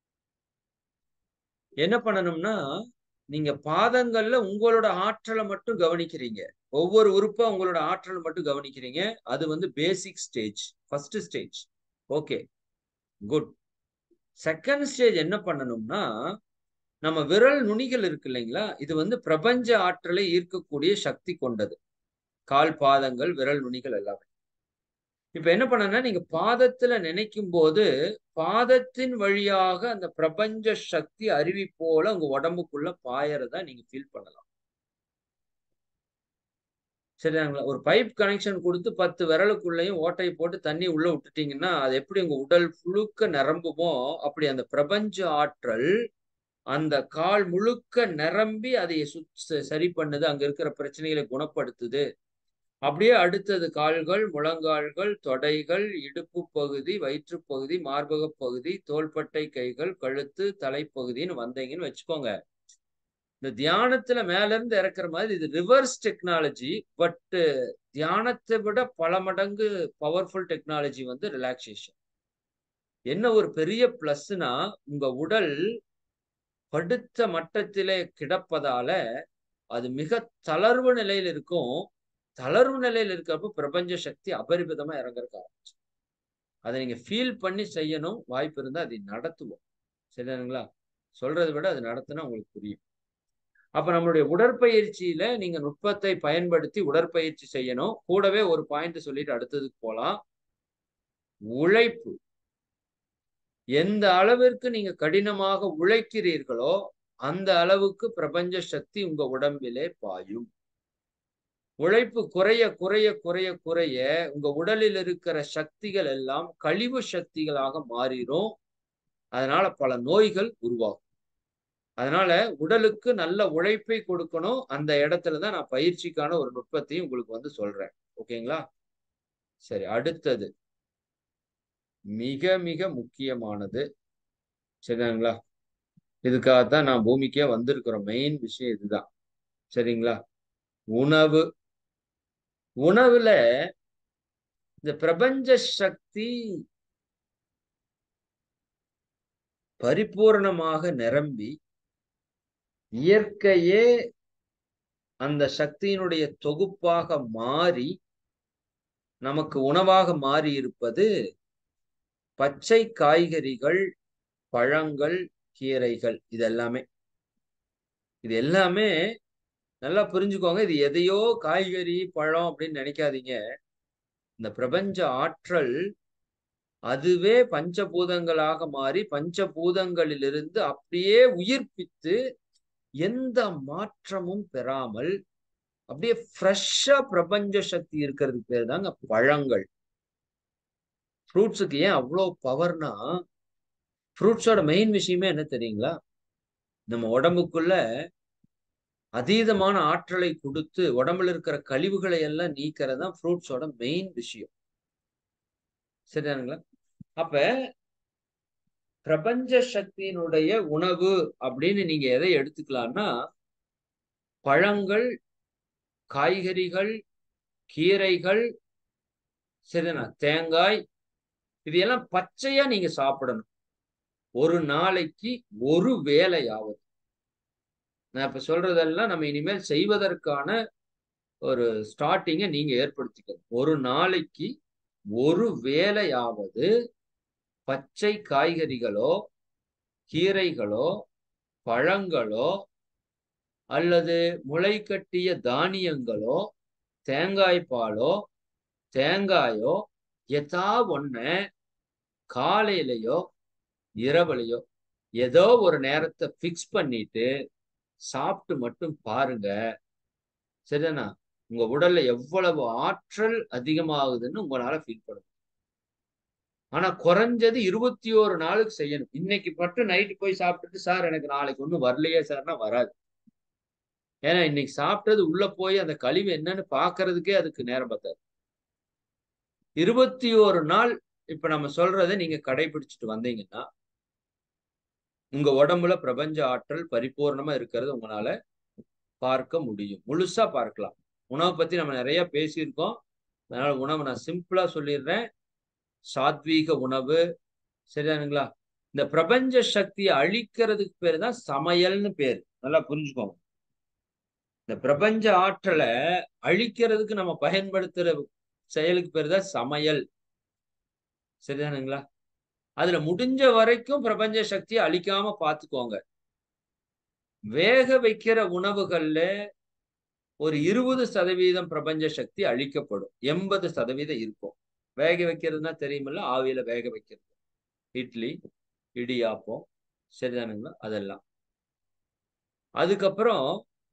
என்ன பண்ணணும்னா நீங்க பாதங்கள்ல உங்களோட ஆற்றலை மட்டும் கவனிக்கிறீங்க ஒவ்வொரு உறுப்பா உங்களோட ஆற்றலை மட்டும் கவனிக்கிறீங்க அது வந்து basic stage first stage okay good second stage என்ன பண்ணணும்னா நம்ம விரல் நுனிகள் இருக்கு இல்லைங்களா இது வந்து பிரபஞ்ச ஆற்றலை ஈர்க்கக்கூடிய சக்தி கொண்டது கால் பாதங்கள் விரல் நுனிகள் எல்லாமே இப்ப என்ன பண்ணனா நீங்க பாதத்துல நினைக்கும் போது பாதத்தின் வழியாக அந்த பிரபஞ்ச சக்தி அருவி போல உங்க உடம்புக்குள்ள பாயறதா நீங்க ஃபீல் பண்ணலாம் சரிங்களா ஒரு பைப் கனெக்ஷன் கொடுத்து பத்து விரலுக்குள்ளேயும் ஓட்டை போட்டு தண்ணி உள்ள விட்டுட்டீங்கன்னா அது எப்படி உங்க உடல் முழுக்க நிரம்புமோ அப்படி அந்த பிரபஞ்ச ஆற்றல் அந்த கால் முழுக்க நிரம்பி அதை சுத் சரி பண்ணுது அங்க இருக்கிற பிரச்சனைகளை குணப்படுத்துது அப்படியே அடுத்தது கால்கள் முழங்கால்கள் தொடைகள் இடுப்பு பகுதி வயிற்று பகுதி மார்பக பகுதி தோள்பட்டை கைகள் கழுத்து தலைப்பகுதின்னு வந்தீங்கன்னு வச்சுக்கோங்க இந்த தியானத்துல மேல இருந்து இறக்குற மாதிரி இது ரிவர்ஸ் டெக்னாலஜி பட் தியானத்தை விட பல மடங்கு பவர்ஃபுல் டெக்னாலஜி வந்து ரிலாக்ஸேஷன் என்ன ஒரு பெரிய பிளஸ்னா உங்க உடல் படுத்த மட்டத்திலே கிடப்பதால அது மிக தளர்வு நிலையில் இருக்கும் தளர்வு நிலையில் இருக்கிறப்ப பிரபஞ்ச சக்தி அபரிமிதமா இறங்குறக்க ஆரம்பிச்சு அதை நீங்க ஃபீல் பண்ணி செய்யணும் வாய்ப்பு இருந்தா அதை நடத்துவோம் சரிதானுங்களா சொல்றதை விட அது நடத்தினா உங்களுக்கு புரியும் அப்ப நம்மளுடைய உடற்பயிற்சியில நீங்க நுட்பத்தை பயன்படுத்தி உடற்பயிற்சி செய்யணும் கூடவே ஒரு பாயிண்ட் சொல்லிட்டு அடுத்ததுக்கு போலாம் உழைப்பு எந்த அளவிற்கு நீங்க கடினமாக உழைக்கிறீர்களோ அந்த அளவுக்கு பிரபஞ்ச சக்தி உங்க உடம்பிலே பாயும் உழைப்பு குறைய குறைய குறைய குறைய உங்க உடலில் இருக்கிற சக்திகள் எல்லாம் கழிவு சக்திகளாக மாறிடும் அதனால பல நோய்கள் உருவாகும் அதனால உடலுக்கு நல்ல உழைப்பை கொடுக்கணும் அந்த இடத்துல தான் நான் பயிற்சிக்கான ஒரு நுட்பத்தையும் உங்களுக்கு வந்து சொல்றேன் ஓகேங்களா சரி அடுத்தது மிக மிக முக்கியமானது சரிங்களா இதுக்காகத்தான் நான் பூமிக்கே வந்திருக்கிறோம் மெயின் விஷயம் இதுதான் சரிங்களா உணவு உணவுல இந்த பிரபஞ்ச சக்தி பரிபூரணமாக நிரம்பி இயற்கையே அந்த சக்தியினுடைய தொகுப்பாக மாறி நமக்கு உணவாக மாறி இருப்பது பச்சை காய்கறிகள் பழங்கள் கீரைகள் இது எல்லாமே இது எல்லாமே நல்லா புரிஞ்சுக்கோங்க இது எதையோ காய்கறி பழம் அப்படின்னு நினைக்காதீங்க இந்த பிரபஞ்ச ஆற்றல் அதுவே பஞ்சபூதங்களாக மாறி பஞ்சபூதங்களிலிருந்து அப்படியே உயிர்ப்பித்து எந்த மாற்றமும் பெறாமல் அப்படியே ஃப்ரெஷ்ஷா பிரபஞ்ச சக்தி இருக்கிறதுக்கு பேர் தாங்க பழங்கள் ஃப்ரூட்ஸுக்கு ஏன் அவ்வளோ பவர்னா ஃப்ரூட்ஸோட மெயின் விஷயமே என்ன தெரியுங்களா நம்ம உடம்புக்குள்ள அதீதமான ஆற்றலை கொடுத்து உடம்புல இருக்கிற கழிவுகளை எல்லாம் நீக்கிறது தான் ஃப்ரூட்ஸோட மெயின் விஷயம் சரிதானுங்களா அப்ப பிரபஞ்ச சக்தியினுடைய உணவு அப்படின்னு நீங்க எதை எடுத்துக்கலாம்னா பழங்கள் காய்கறிகள் கீரைகள் சரிதானா தேங்காய் இது எல்லாம் பச்சையா நீங்க சாப்பிடணும் ஒரு நாளைக்கு ஒரு வேலையாவது நான் இப்ப சொல்றதெல்லாம் நம்ம இனிமேல் செய்வதற்கான ஒரு ஸ்டார்டிங்கை நீங்க ஏற்படுத்திக்கணும் ஒரு நாளைக்கு ஒரு வேலையாவது பச்சை காய்கறிகளோ கீரைகளோ பழங்களோ அல்லது முளை கட்டிய தானியங்களோ தேங்காய் பாலோ தேங்காயோ எதா ஒண்ணு காலையிலயோ இரவுலையோ ஏதோ ஒரு நேரத்தை ஃபிக்ஸ் பண்ணிட்டு சாப்பிட்டு மட்டும் பாருங்க சரிதானா உங்க உடல்ல எவ்வளவு ஆற்றல் அதிகமாகுதுன்னு உங்களால ஃபீல் பண்ணும் ஆனா குறைஞ்சது இருபத்தி ஒரு நாளுக்கு செய்யணும் இன்னைக்கு மட்டும் நைட்டு போய் சாப்பிட்டுட்டு சார் எனக்கு நாளைக்கு ஒன்றும் வரலையே சார்னா வராது ஏன்னா இன்னைக்கு சாப்பிட்டது உள்ள போய் அந்த கழிவு என்னன்னு பாக்குறதுக்கே அதுக்கு நேரம் பார்த்தாது இருபத்தி ஒரு நாள் இப்ப நம்ம சொல்றதை நீங்க கடைபிடிச்சிட்டு வந்தீங்கன்னா உங்க உடம்புல பிரபஞ்ச ஆற்றல் பரிபூர்ணமா இருக்கிறது உங்களால பார்க்க முடியும் முழுசா பார்க்கலாம் உணவை பத்தி நம்ம நிறைய பேசியிருக்கோம் அதனால உணவை நான் சிம்பிளா சொல்லிடுறேன் சாத்வீக உணவு சரிதானுங்களா இந்த பிரபஞ்ச சக்தியை அழிக்கிறதுக்கு பேர் தான் சமையல்னு பேர் நல்லா புரிஞ்சுக்கோங்க இந்த பிரபஞ்ச ஆற்றலை அழிக்கிறதுக்கு நம்ம பயன்படுத்துற செயலுக்கு பேர் தான் சமையல் சரிதானுங்களா அதுல முடிஞ்ச வரைக்கும் பிரபஞ்ச சக்தியை அழிக்காம பார்த்துக்கோங்க வேக வைக்கிற உணவுகள்ல ஒரு இருபது சதவீதம் பிரபஞ்ச சக்தி அழிக்கப்படும் எண்பது சதவீதம் இருக்கும் வேக வைக்கிறதுனா தெரியுமில்ல ஆவியில வேக வைக்கிறது இட்லி இடியாப்பம் சரிதானுங்களா அதெல்லாம் அதுக்கப்புறம்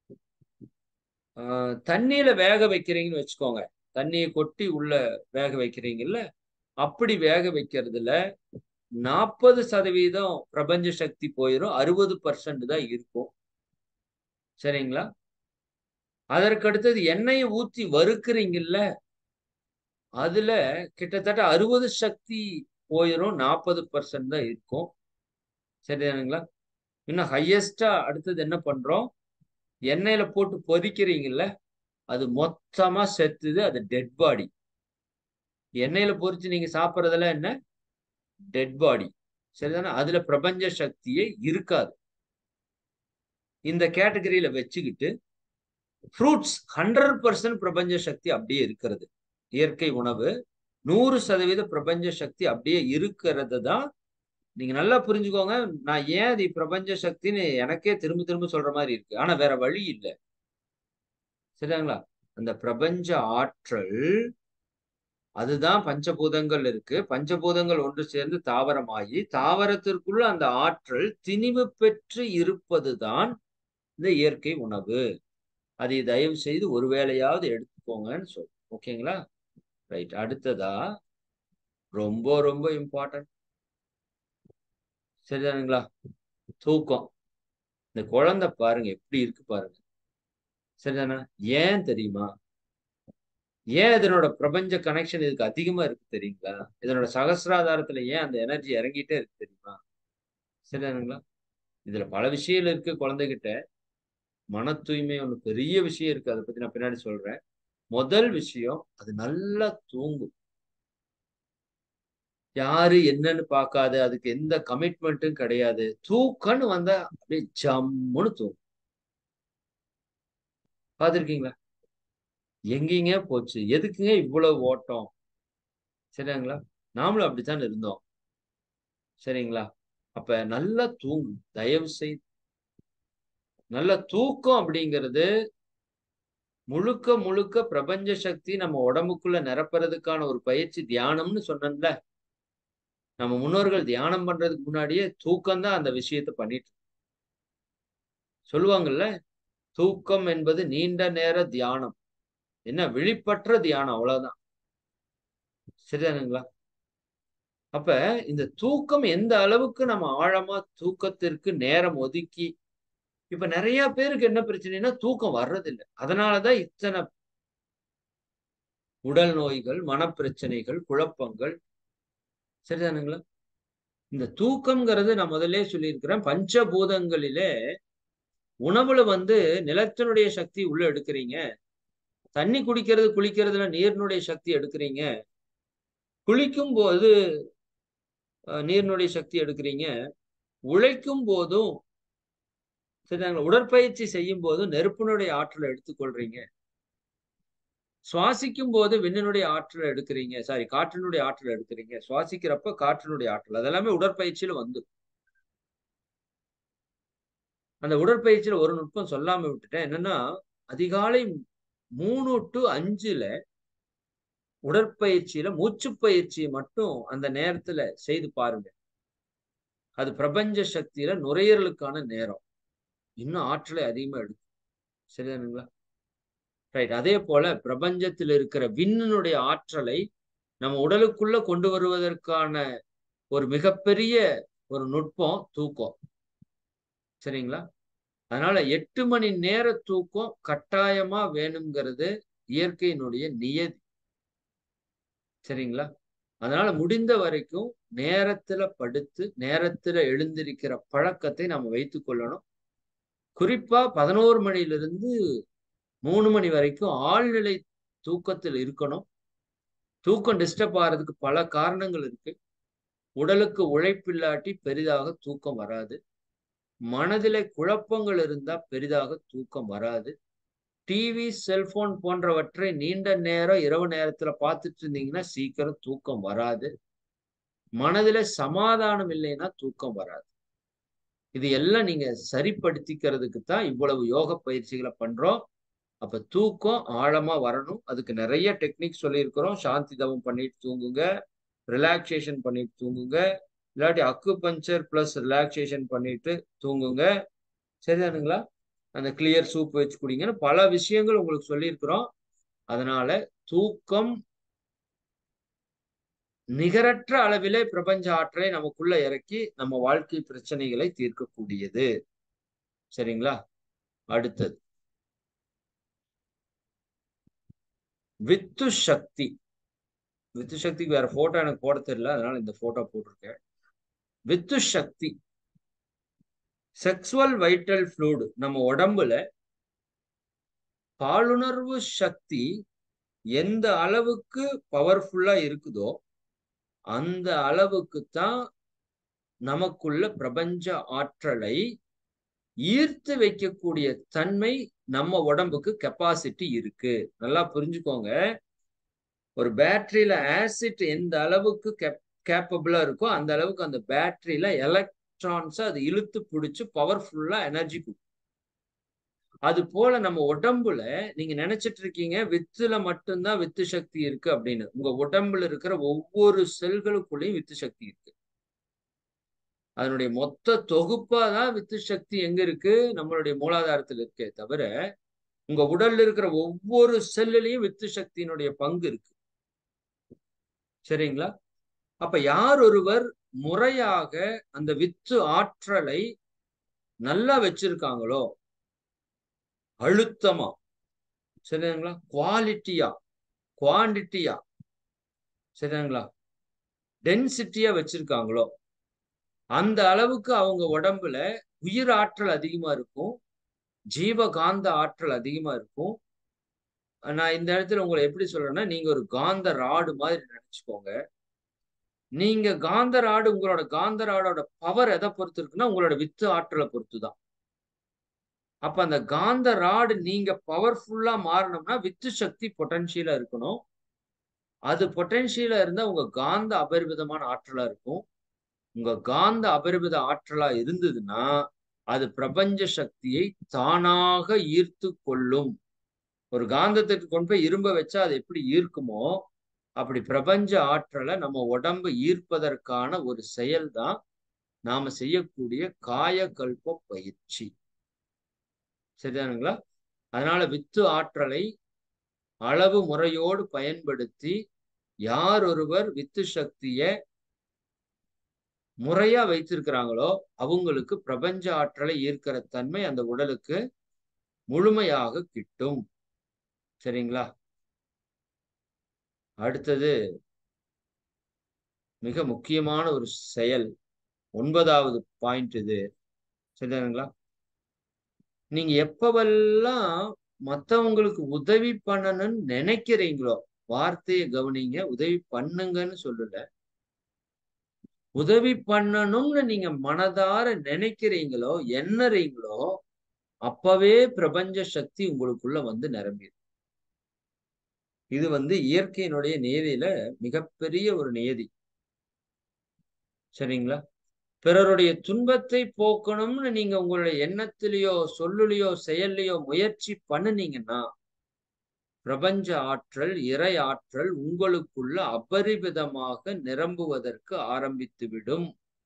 தண்ணியில வேக வைக்கிறீங்கன்னு வச்சுக்கோங்க தண்ணியை கொட்டி உள்ள வேக வைக்கிறீங்கல்ல அப்படி வேக வைக்கிறதுல நாற்பது சதவீதம் பிரபஞ்ச சக்தி போயிடும் அறுபது பர்சன்ட் தான் இருக்கும் சரிங்களா அதற்கு அடுத்தது எண்ணெயை ஊத்தி வறுக்கிறீங்கல்ல அதுல கிட்டத்தட்ட அறுபது சக்தி போயிடும் நாற்பது பர்சன்ட் தான் இருக்கும் சரிதானுங்களா இன்னும் ஹையஸ்டா அடுத்தது என்ன பண்றோம் எண்ணெயில போட்டு பொரிக்கிறீங்கல்ல அது மொத்தமா செத்துது அது டெட் பாடி எண்ணெயில பொரிச்சு நீங்க சாப்பிட்றதெல்லாம் என்ன டெட் பாடி சரிதானே அதுல பிரபஞ்ச சக்தியே இருக்காது இந்த கேட்டகரியில வச்சுக்கிட்டு ஃப்ரூட்ஸ் ஹண்ட்ரட் பர்சன்ட் பிரபஞ்ச சக்தி அப்படியே இருக்கிறது இயற்கை உணவு நூறு சதவீத பிரபஞ்ச சக்தி அப்படியே இருக்கிறது தான் நீங்க நல்லா புரிஞ்சுக்கோங்க நான் ஏன் அது பிரபஞ்ச சக்தின்னு எனக்கே திரும்ப திரும்ப சொல்ற மாதிரி இருக்கு ஆனா வேற வழி இல்லை சரிங்களா அந்த பிரபஞ்ச ஆற்றல் அதுதான் பஞ்சபூதங்கள் இருக்கு பஞ்சபூதங்கள் ஒன்று சேர்ந்து தாவரமாகி தாவரத்திற்குள்ள அந்த ஆற்றல் திணிவு பெற்று இருப்பதுதான் இந்த இயற்கை உணவு அதை தயவு செய்து ஒரு வேளையாவது எடுத்துக்கோங்கன்னு சொல் ஓகேங்களா ரைட் அடுத்ததா ரொம்ப ரொம்ப இம்பார்ட்டன்ட் சரிதானுங்களா தூக்கம் இந்த குழந்தை பாருங்க எப்படி இருக்கு பாருங்க சரிதானா ஏன் தெரியுமா ஏன் இதனோட பிரபஞ்ச கனெக்ஷன் இதுக்கு அதிகமா இருக்கு தெரியுங்களா இதனோட சகசிராதாரத்துல ஏன் அந்த எனர்ஜி இறங்கிட்டே இருக்கு தெரியுமா சரிதானுங்களா இதுல பல விஷயம் இருக்கு குழந்தைகிட்ட மன தூய்மை ஒண்ணு பெரிய விஷயம் இருக்கு அதை பத்தி நான் பின்னாடி சொல்றேன் முதல் விஷயம் அது நல்லா தூங்கும் யாரு என்னன்னு பார்க்காது அதுக்கு எந்த கமிட்மெண்ட்டும் கிடையாது தூக்கம்னு வந்தா அப்படியே ஜம்முன்னு தூங்கும் பார்த்துருக்கீங்களா எங்கேங்க போச்சு எதுக்குங்க இவ்வளவு ஓட்டம் சரிங்களா நாமளும் அப்படித்தான் இருந்தோம் சரிங்களா அப்ப நல்லா தூங்கு தயவு செய்து நல்ல தூக்கம் அப்படிங்கிறது முழுக்க முழுக்க பிரபஞ்ச சக்தி நம்ம உடம்புக்குள்ள நிரப்புறதுக்கான ஒரு பயிற்சி தியானம்னு சொன்னேன்ல நம்ம முன்னோர்கள் தியானம் பண்றதுக்கு முன்னாடியே தூக்கம் தான் அந்த விஷயத்த பண்ணிட்டு சொல்லுவாங்கல்ல தூக்கம் என்பது நீண்ட நேர தியானம் என்ன விழிப்பற்ற தியானம் அவ்வளவுதான் சரிதானுங்களா அப்ப இந்த தூக்கம் எந்த அளவுக்கு நம்ம ஆழமா தூக்கத்திற்கு நேரம் ஒதுக்கி இப்ப நிறைய பேருக்கு என்ன பிரச்சனைனா தூக்கம் வர்றதில்லை அதனாலதான் இத்தனை உடல் நோய்கள் மனப்பிரச்சனைகள் குழப்பங்கள் சரிதானுங்களா இந்த தூக்கம்ங்கிறது நான் முதல்ல சொல்லியிருக்கிறேன் பஞ்சபூதங்களிலே உணவுல வந்து நிலத்தினுடைய சக்தி உள்ள எடுக்கிறீங்க தண்ணி குடிக்கிறது குளிக்கிறதுல நீரினுடைய சக்தி எடுக்கிறீங்க குளிக்கும் போது நீரினுடைய சக்தி எடுக்கிறீங்க உழைக்கும் போதும் சரிதாங்களா உடற்பயிற்சி செய்யும் போதும் நெருப்பினுடைய ஆற்றலை எடுத்துக்கொள்றீங்க சுவாசிக்கும் போது விண்ணினுடைய ஆற்றலை எடுக்கிறீங்க சாரி காற்றினுடைய ஆற்றலை எடுக்கிறீங்க சுவாசிக்கிறப்ப காற்றினுடைய ஆற்றல் அதெல்லாமே உடற்பயிற்சியில வந்து அந்த உடற்பயிற்சியில ஒரு நுட்பம் சொல்லாம விட்டுட்டேன் என்னன்னா அதிகாலை மூணு டு அஞ்சுல உடற்பயிற்சியில மூச்சு பயிற்சியை மட்டும் அந்த நேரத்துல செய்து பாருங்க அது பிரபஞ்ச சக்தியில நுரையீரலுக்கான நேரம் இன்னும் ஆற்றலை அதிகமா எடுக்கும் சரிதானுங்களா ரைட் அதே போல பிரபஞ்சத்தில் இருக்கிற விண்ணினுடைய ஆற்றலை நம்ம உடலுக்குள்ள கொண்டு வருவதற்கான ஒரு மிகப்பெரிய ஒரு நுட்பம் தூக்கம் சரிங்களா அதனால எட்டு மணி நேர தூக்கம் கட்டாயமா வேணுங்கிறது இயற்கையினுடைய நியதி சரிங்களா அதனால முடிந்த வரைக்கும் நேரத்துல படுத்து நேரத்துல எழுந்திருக்கிற பழக்கத்தை நம்ம வைத்துக் கொள்ளணும் குறிப்பா பதினோரு மணிலிருந்து மூணு மணி வரைக்கும் ஆழ்நிலை தூக்கத்தில் இருக்கணும் தூக்கம் டிஸ்டர்ப் ஆகிறதுக்கு பல காரணங்கள் இருக்கு உடலுக்கு உழைப்பில்லாட்டி பெரிதாக தூக்கம் வராது மனதில குழப்பங்கள் இருந்தா பெரிதாக தூக்கம் வராது டிவி செல்போன் போன்றவற்றை நீண்ட நேரம் இரவு நேரத்துல பார்த்துட்டு இருந்தீங்கன்னா சீக்கிரம் தூக்கம் வராது மனதில சமாதானம் இல்லைன்னா தூக்கம் வராது இது எல்லாம் நீங்க சரிப்படுத்திக்கிறதுக்கு தான் இவ்வளவு யோக பயிற்சிகளை பண்றோம் அப்ப தூக்கம் ஆழமா வரணும் அதுக்கு நிறைய டெக்னிக் சொல்லியிருக்கிறோம் சாந்தி தவம் பண்ணிட்டு தூங்குங்க ரிலாக்ஸேஷன் பண்ணிட்டு தூங்குங்க இல்லாட்டி அக்கு பஞ்சர் பிளஸ் ரிலாக்ஸேஷன் பண்ணிட்டு தூங்குங்க சரிதானுங்களா அந்த கிளியர் சூப் வச்சு குடிங்கன்னு பல விஷயங்கள் உங்களுக்கு சொல்லியிருக்கிறோம் அதனால தூக்கம் நிகரற்ற அளவிலே பிரபஞ்ச ஆற்றலை நமக்குள்ள இறக்கி நம்ம வாழ்க்கை பிரச்சனைகளை தீர்க்கக்கூடியது சரிங்களா அடுத்தது வித்து சக்தி வித்து சக்திக்கு வேற போட்டோ எனக்கு போட தெரியல அதனால இந்த போட்டோ போட்டிருக்கேன் வித்து சக்தி செக்ஸுவல் வைட்டல் ஃப்ளூடு நம்ம உடம்புல பாலுணர்வு சக்தி எந்த அளவுக்கு பவர்ஃபுல்லா இருக்குதோ அந்த அளவுக்கு தான் நமக்குள்ள பிரபஞ்ச ஆற்றலை ஈர்த்து வைக்கக்கூடிய தன்மை நம்ம உடம்புக்கு கெப்பாசிட்டி இருக்கு நல்லா புரிஞ்சுக்கோங்க ஒரு பேட்டரியில ஆசிட் எந்த அளவுக்கு கேப்பபிளா இருக்கோ அந்த அளவுக்கு அந்த பேட்டரியில எலக்ட்ரான்ஸ் அது இழுத்து பிடிச்சு பவர்ஃபுல்லா எனர்ஜி கொடுக்கும் அது போல நம்ம உடம்புல நீங்க நினைச்சிட்டு இருக்கீங்க வித்துல மட்டும்தான் வித்து சக்தி இருக்கு அப்படின்னு உங்க உடம்புல இருக்கிற ஒவ்வொரு செல்களுக்குள்ளேயும் வித்து சக்தி இருக்கு அதனுடைய மொத்த தொகுப்பா தான் வித்து சக்தி எங்க இருக்கு நம்மளுடைய மூலாதாரத்தில் இருக்கே தவிர உங்க உடல்ல இருக்கிற ஒவ்வொரு செல்லுலையும் வித்து சக்தியினுடைய பங்கு இருக்கு சரிங்களா அப்ப யார் ஒருவர் முறையாக அந்த வித்து ஆற்றலை நல்லா வச்சிருக்காங்களோ அழுத்தமா சரிங்களா குவாலிட்டியா குவான்டிட்டியா சரிங்களா டென்சிட்டியா வச்சிருக்காங்களோ அந்த அளவுக்கு அவங்க உடம்புல உயிர் ஆற்றல் அதிகமா இருக்கும் ஜீவகாந்த ஆற்றல் அதிகமா இருக்கும் நான் இந்த இடத்துல உங்களை எப்படி சொல்றேன்னா நீங்க ஒரு காந்த ராடு மாதிரி நினைச்சுக்கோங்க நீங்க காந்த ராடு உங்களோட காந்த ராடோட பவர் எதை பொறுத்து இருக்குன்னா உங்களோட வித்து ஆற்றலை பொறுத்து தான் அப்ப அந்த காந்த ராடு நீங்க பவர்ஃபுல்லா மாறணும்னா வித்து சக்தி பொட்டன்ஷியலா இருக்கணும் அது பொட்டன்ஷியலா இருந்தா உங்க காந்த அபரிவிதமான ஆற்றலா இருக்கும் உங்க காந்த அபரிவித ஆற்றலா இருந்ததுன்னா அது பிரபஞ்ச சக்தியை தானாக ஈர்த்து கொள்ளும் ஒரு காந்தத்துக்கு கொண்டு போய் இரும்ப வச்சா அது எப்படி ஈர்க்குமோ அப்படி பிரபஞ்ச ஆற்றலை நம்ம உடம்பு ஈர்ப்பதற்கான ஒரு செயல் தான் நாம செய்யக்கூடிய காயகல்ப பயிற்சி சரிதானுங்களா அதனால வித்து ஆற்றலை அளவு முறையோடு பயன்படுத்தி யார் ஒருவர் வித்து சக்திய முறையா வைத்திருக்கிறாங்களோ அவங்களுக்கு பிரபஞ்ச ஆற்றலை ஈர்க்கிற தன்மை அந்த உடலுக்கு முழுமையாக கிட்டும் சரிங்களா அடுத்தது மிக முக்கியமான ஒரு செயல் ஒன்பதாவது பாயிண்ட் இது சரிதானுங்களா நீங்க எப்பவெல்லாம் மத்தவங்களுக்கு உதவி பண்ணணும்னு நினைக்கிறீங்களோ வார்த்தையை கவனிங்க உதவி பண்ணுங்கன்னு சொல்லல உதவி பண்ணணும்னு நீங்க மனதார நினைக்கிறீங்களோ எண்ணறீங்களோ அப்பவே பிரபஞ்ச சக்தி உங்களுக்குள்ள வந்து நிரம்பிடும் இது வந்து இயற்கையினுடைய நியதியில மிகப்பெரிய ஒரு நியதி சரிங்களா பிறருடைய துன்பத்தை போக்கணும்னு நீங்க உங்களுடைய எண்ணத்திலேயோ சொல்லுலையோ செயல்லையோ முயற்சி பண்ணுனீங்கன்னா பிரபஞ்ச ஆற்றல் இறை ஆற்றல் உங்களுக்குள்ள அபரிவிதமாக நிரம்புவதற்கு ஆரம்பித்து விடும்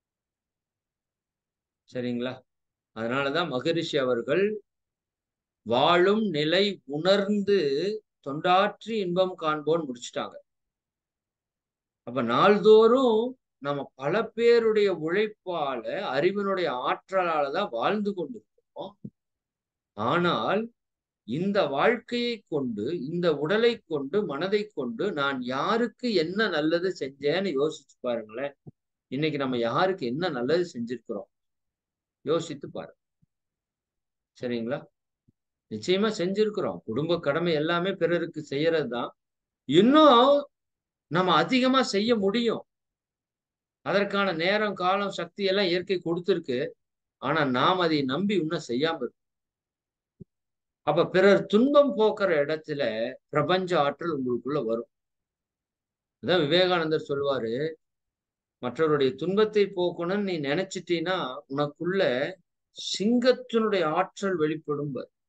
சரிங்களா அதனாலதான் மகரிஷி அவர்கள் வாழும் நிலை உணர்ந்து தொண்டாற்றி இன்பம் காண்போன்னு முடிச்சிட்டாங்க அப்ப நாள்தோறும் நம்ம பல பேருடைய உழைப்பால அறிவினுடைய ஆற்றலால தான் வாழ்ந்து கொண்டிருக்கிறோம் ஆனால் இந்த வாழ்க்கையை கொண்டு இந்த உடலை கொண்டு மனதை கொண்டு நான் யாருக்கு என்ன நல்லது செஞ்சேன்னு யோசிச்சு பாருங்களேன் இன்னைக்கு நம்ம யாருக்கு என்ன நல்லது செஞ்சிருக்கிறோம் யோசித்து பாருங்க சரிங்களா நிச்சயமா செஞ்சிருக்கிறோம் குடும்ப கடமை எல்லாமே பிறருக்கு செய்யறது தான் இன்னும் நம்ம அதிகமா செய்ய முடியும் அதற்கான நேரம் காலம் சக்தி எல்லாம் இயற்கை கொடுத்துருக்கு ஆனா நாம் அதை நம்பி இன்னும் செய்யாம இருக்கோம் அப்ப பிறர் துன்பம் போக்குற இடத்துல பிரபஞ்ச ஆற்றல் உங்களுக்குள்ள வரும் அதான் விவேகானந்தர் சொல்லுவாரு மற்றவருடைய துன்பத்தை போக்கணும்னு நீ நினைச்சிட்டீன்னா உனக்குள்ள சிங்கத்தினுடைய ஆற்றல் வெளிப்படும்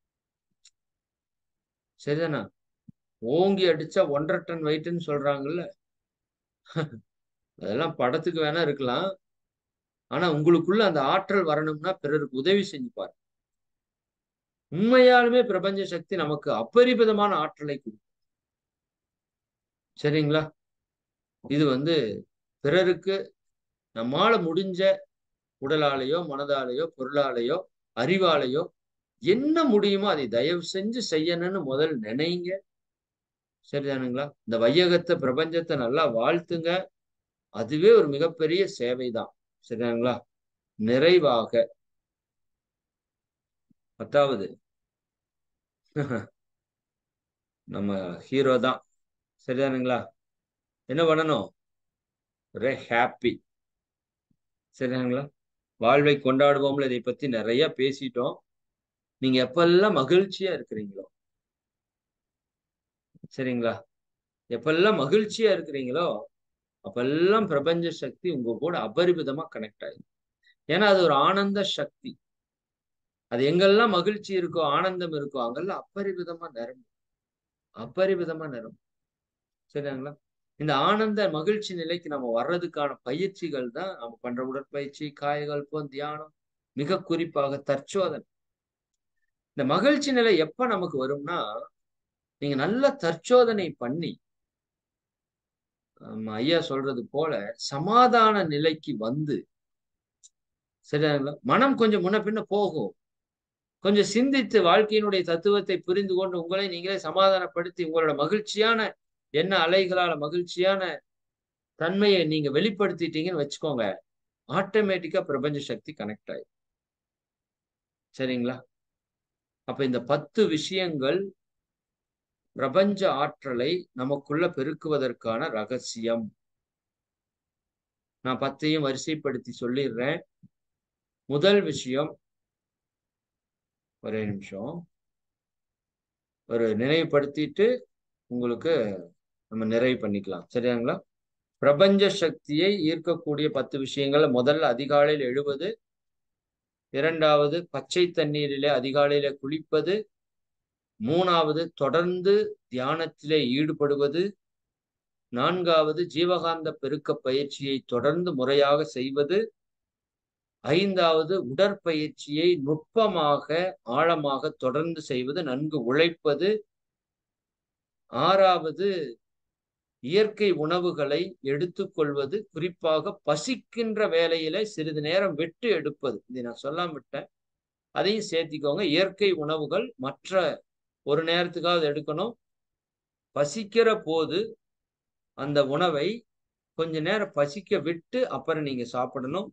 சரிதானா ஓங்கி அடிச்சா ஒன்றரை டன் வெயிட்னு சொல்றாங்கல்ல அதெல்லாம் படத்துக்கு வேணா இருக்கலாம் ஆனா உங்களுக்குள்ள அந்த ஆற்றல் வரணும்னா பிறருக்கு உதவி செஞ்சு பாரு உண்மையாலுமே பிரபஞ்ச சக்தி நமக்கு அப்பரிபிதமான ஆற்றலை கொடுக்கும் சரிங்களா இது வந்து பிறருக்கு நம்மால முடிஞ்ச உடலாலேயோ மனதாலேயோ பொருளாலேயோ அறிவாலேயோ என்ன முடியுமோ அதை தயவு செஞ்சு செய்யணும்னு முதல் நினைங்க சரிதானுங்களா இந்த வையகத்தை பிரபஞ்சத்தை நல்லா வாழ்த்துங்க அதுவே ஒரு மிகப்பெரிய சேவை தான் சரிதானுங்களா நிறைவாக பத்தாவது நம்ம ஹீரோ தான் சரிதானுங்களா என்ன பண்ணணும் ஒரே ஹாப்பி சரிதானுங்களா வாழ்வை கொண்டாடுவோம்ல இதை பத்தி நிறைய பேசிட்டோம் நீங்க எப்பெல்லாம் மகிழ்ச்சியா இருக்கிறீங்களோ சரிங்களா எப்பெல்லாம் மகிழ்ச்சியா இருக்கிறீங்களோ அப்பெல்லாம் பிரபஞ்ச சக்தி உங்க கூட அபரிமிதமா கனெக்ட் ஆயிடும் ஏன்னா அது ஒரு ஆனந்த சக்தி அது எங்கெல்லாம் மகிழ்ச்சி இருக்கோ ஆனந்தம் இருக்கோ அங்கெல்லாம் அப்பரிவிதமா நிரம்பும் அப்பரிவிதமா நிரம்பும் சரிங்களா இந்த ஆனந்த மகிழ்ச்சி நிலைக்கு நம்ம வர்றதுக்கான பயிற்சிகள் தான் நம்ம பண்ற உடற்பயிற்சி காயகல்பம் தியானம் மிக குறிப்பாக தற்சோதனை இந்த மகிழ்ச்சி நிலை எப்ப நமக்கு வரும்னா நீங்க நல்ல தற்சோதனை பண்ணி ஐயா சொல்றது போல சமாதான நிலைக்கு வந்து சரிங்களா மனம் கொஞ்சம் முன்ன பின்ன போகும் கொஞ்சம் சிந்தித்து வாழ்க்கையினுடைய தத்துவத்தை புரிந்து கொண்டு உங்களை நீங்களே சமாதானப்படுத்தி உங்களோட மகிழ்ச்சியான என்ன அலைகளால மகிழ்ச்சியான தன்மையை நீங்க வெளிப்படுத்திட்டீங்கன்னு வச்சுக்கோங்க ஆட்டோமேட்டிக்கா பிரபஞ்ச சக்தி கனெக்ட் ஆயிடும் சரிங்களா அப்ப இந்த பத்து விஷயங்கள் பிரபஞ்ச ஆற்றலை நமக்குள்ள பெருக்குவதற்கான ரகசியம் நான் பத்தையும் வரிசைப்படுத்தி சொல்லிடுறேன் முதல் விஷயம் ஒரே நிமிஷம் ஒரு நினைவுபடுத்திட்டு உங்களுக்கு நம்ம நிறைவு பண்ணிக்கலாம் சரியாங்களா பிரபஞ்ச சக்தியை ஈர்க்கக்கூடிய பத்து விஷயங்கள் முதல்ல அதிகாலையில் எழுவது இரண்டாவது பச்சை தண்ணீரிலே அதிகாலையில குளிப்பது மூணாவது தொடர்ந்து தியானத்திலே ஈடுபடுவது நான்காவது ஜீவகாந்த பெருக்க பயிற்சியை தொடர்ந்து முறையாக செய்வது ஐந்தாவது உடற்பயிற்சியை நுட்பமாக ஆழமாக தொடர்ந்து செய்வது நன்கு உழைப்பது ஆறாவது இயற்கை உணவுகளை எடுத்துக்கொள்வது குறிப்பாக பசிக்கின்ற வேலையில சிறிது நேரம் விட்டு எடுப்பது இதை நான் சொல்லாம விட்டேன் அதையும் சேர்த்திக்கோங்க இயற்கை உணவுகள் மற்ற ஒரு நேரத்துக்காவது எடுக்கணும் பசிக்கிற போது அந்த உணவை கொஞ்ச நேரம் பசிக்க விட்டு அப்புறம் நீங்க சாப்பிடணும்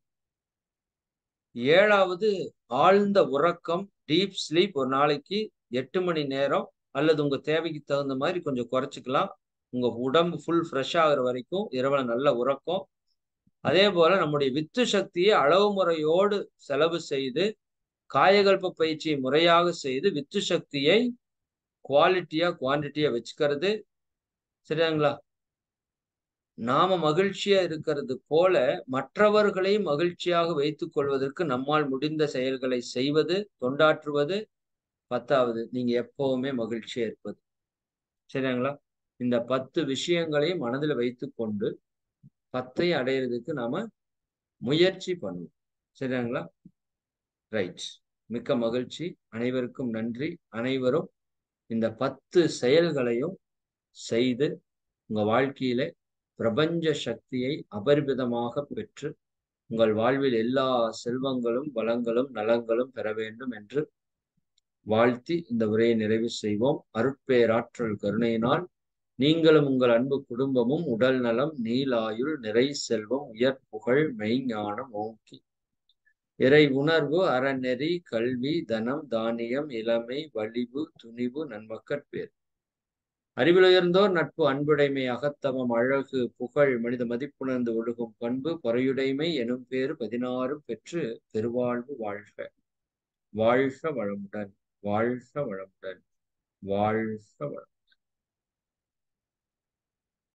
ஏழாவது ஆழ்ந்த உறக்கம் டீப் ஸ்லீப் ஒரு நாளைக்கு எட்டு மணி நேரம் அல்லது உங்க தேவைக்கு தகுந்த மாதிரி கொஞ்சம் குறைச்சிக்கலாம் உங்க உடம்பு ஃபுல் ஃப்ரெஷ் ஆகுற வரைக்கும் இரவுல நல்ல உறக்கம் அதே போல நம்முடைய வித்து சக்தியை அளவு முறையோடு செலவு செய்து காயகல்ப பயிற்சியை முறையாக செய்து வித்து சக்தியை குவாலிட்டியா குவான்டிட்டியா வச்சுக்கிறது சரியாங்களா நாம மகிழ்ச்சியா இருக்கிறது போல மற்றவர்களையும் மகிழ்ச்சியாக வைத்துக் கொள்வதற்கு நம்மால் முடிந்த செயல்களை செய்வது தொண்டாற்றுவது பத்தாவது நீங்க எப்பவுமே மகிழ்ச்சியா இருப்பது சரிங்களா இந்த பத்து விஷயங்களையும் மனதில் வைத்து கொண்டு பத்தை அடையிறதுக்கு நாம முயற்சி பண்ணுவோம் சரிங்களா ரைட் மிக்க மகிழ்ச்சி அனைவருக்கும் நன்றி அனைவரும் இந்த பத்து செயல்களையும் செய்து உங்க வாழ்க்கையில பிரபஞ்ச சக்தியை அபரிமிதமாக பெற்று உங்கள் வாழ்வில் எல்லா செல்வங்களும் வளங்களும் நலங்களும் பெற வேண்டும் என்று வாழ்த்தி இந்த உரையை நிறைவு செய்வோம் அருட்பேராற்றல் கருணையினால் நீங்களும் உங்கள் அன்பு குடும்பமும் உடல் நலம் நீலாயுள் நிறை செல்வம் உயர் புகழ் மெய்ஞானம் ஓங்கி இறை உணர்வு அறநெறி கல்வி தனம் தானியம் இளமை வலிவு துணிவு நன்மக்கட்பேர் அறிவில் உயர்ந்தோர் நட்பு அன்புடைமை அகத்தவம் அழகு புகழ் மனித மதிப்புணர்ந்து ஒழுகும் பண்பு பொறையுடைமை எனும் பேறு பதினாறும் பெற்று பெருவாழ்வு வாழ்க வாழ்க வளமுடன் வாழ்க வளமுடன் வாழ்க வளம்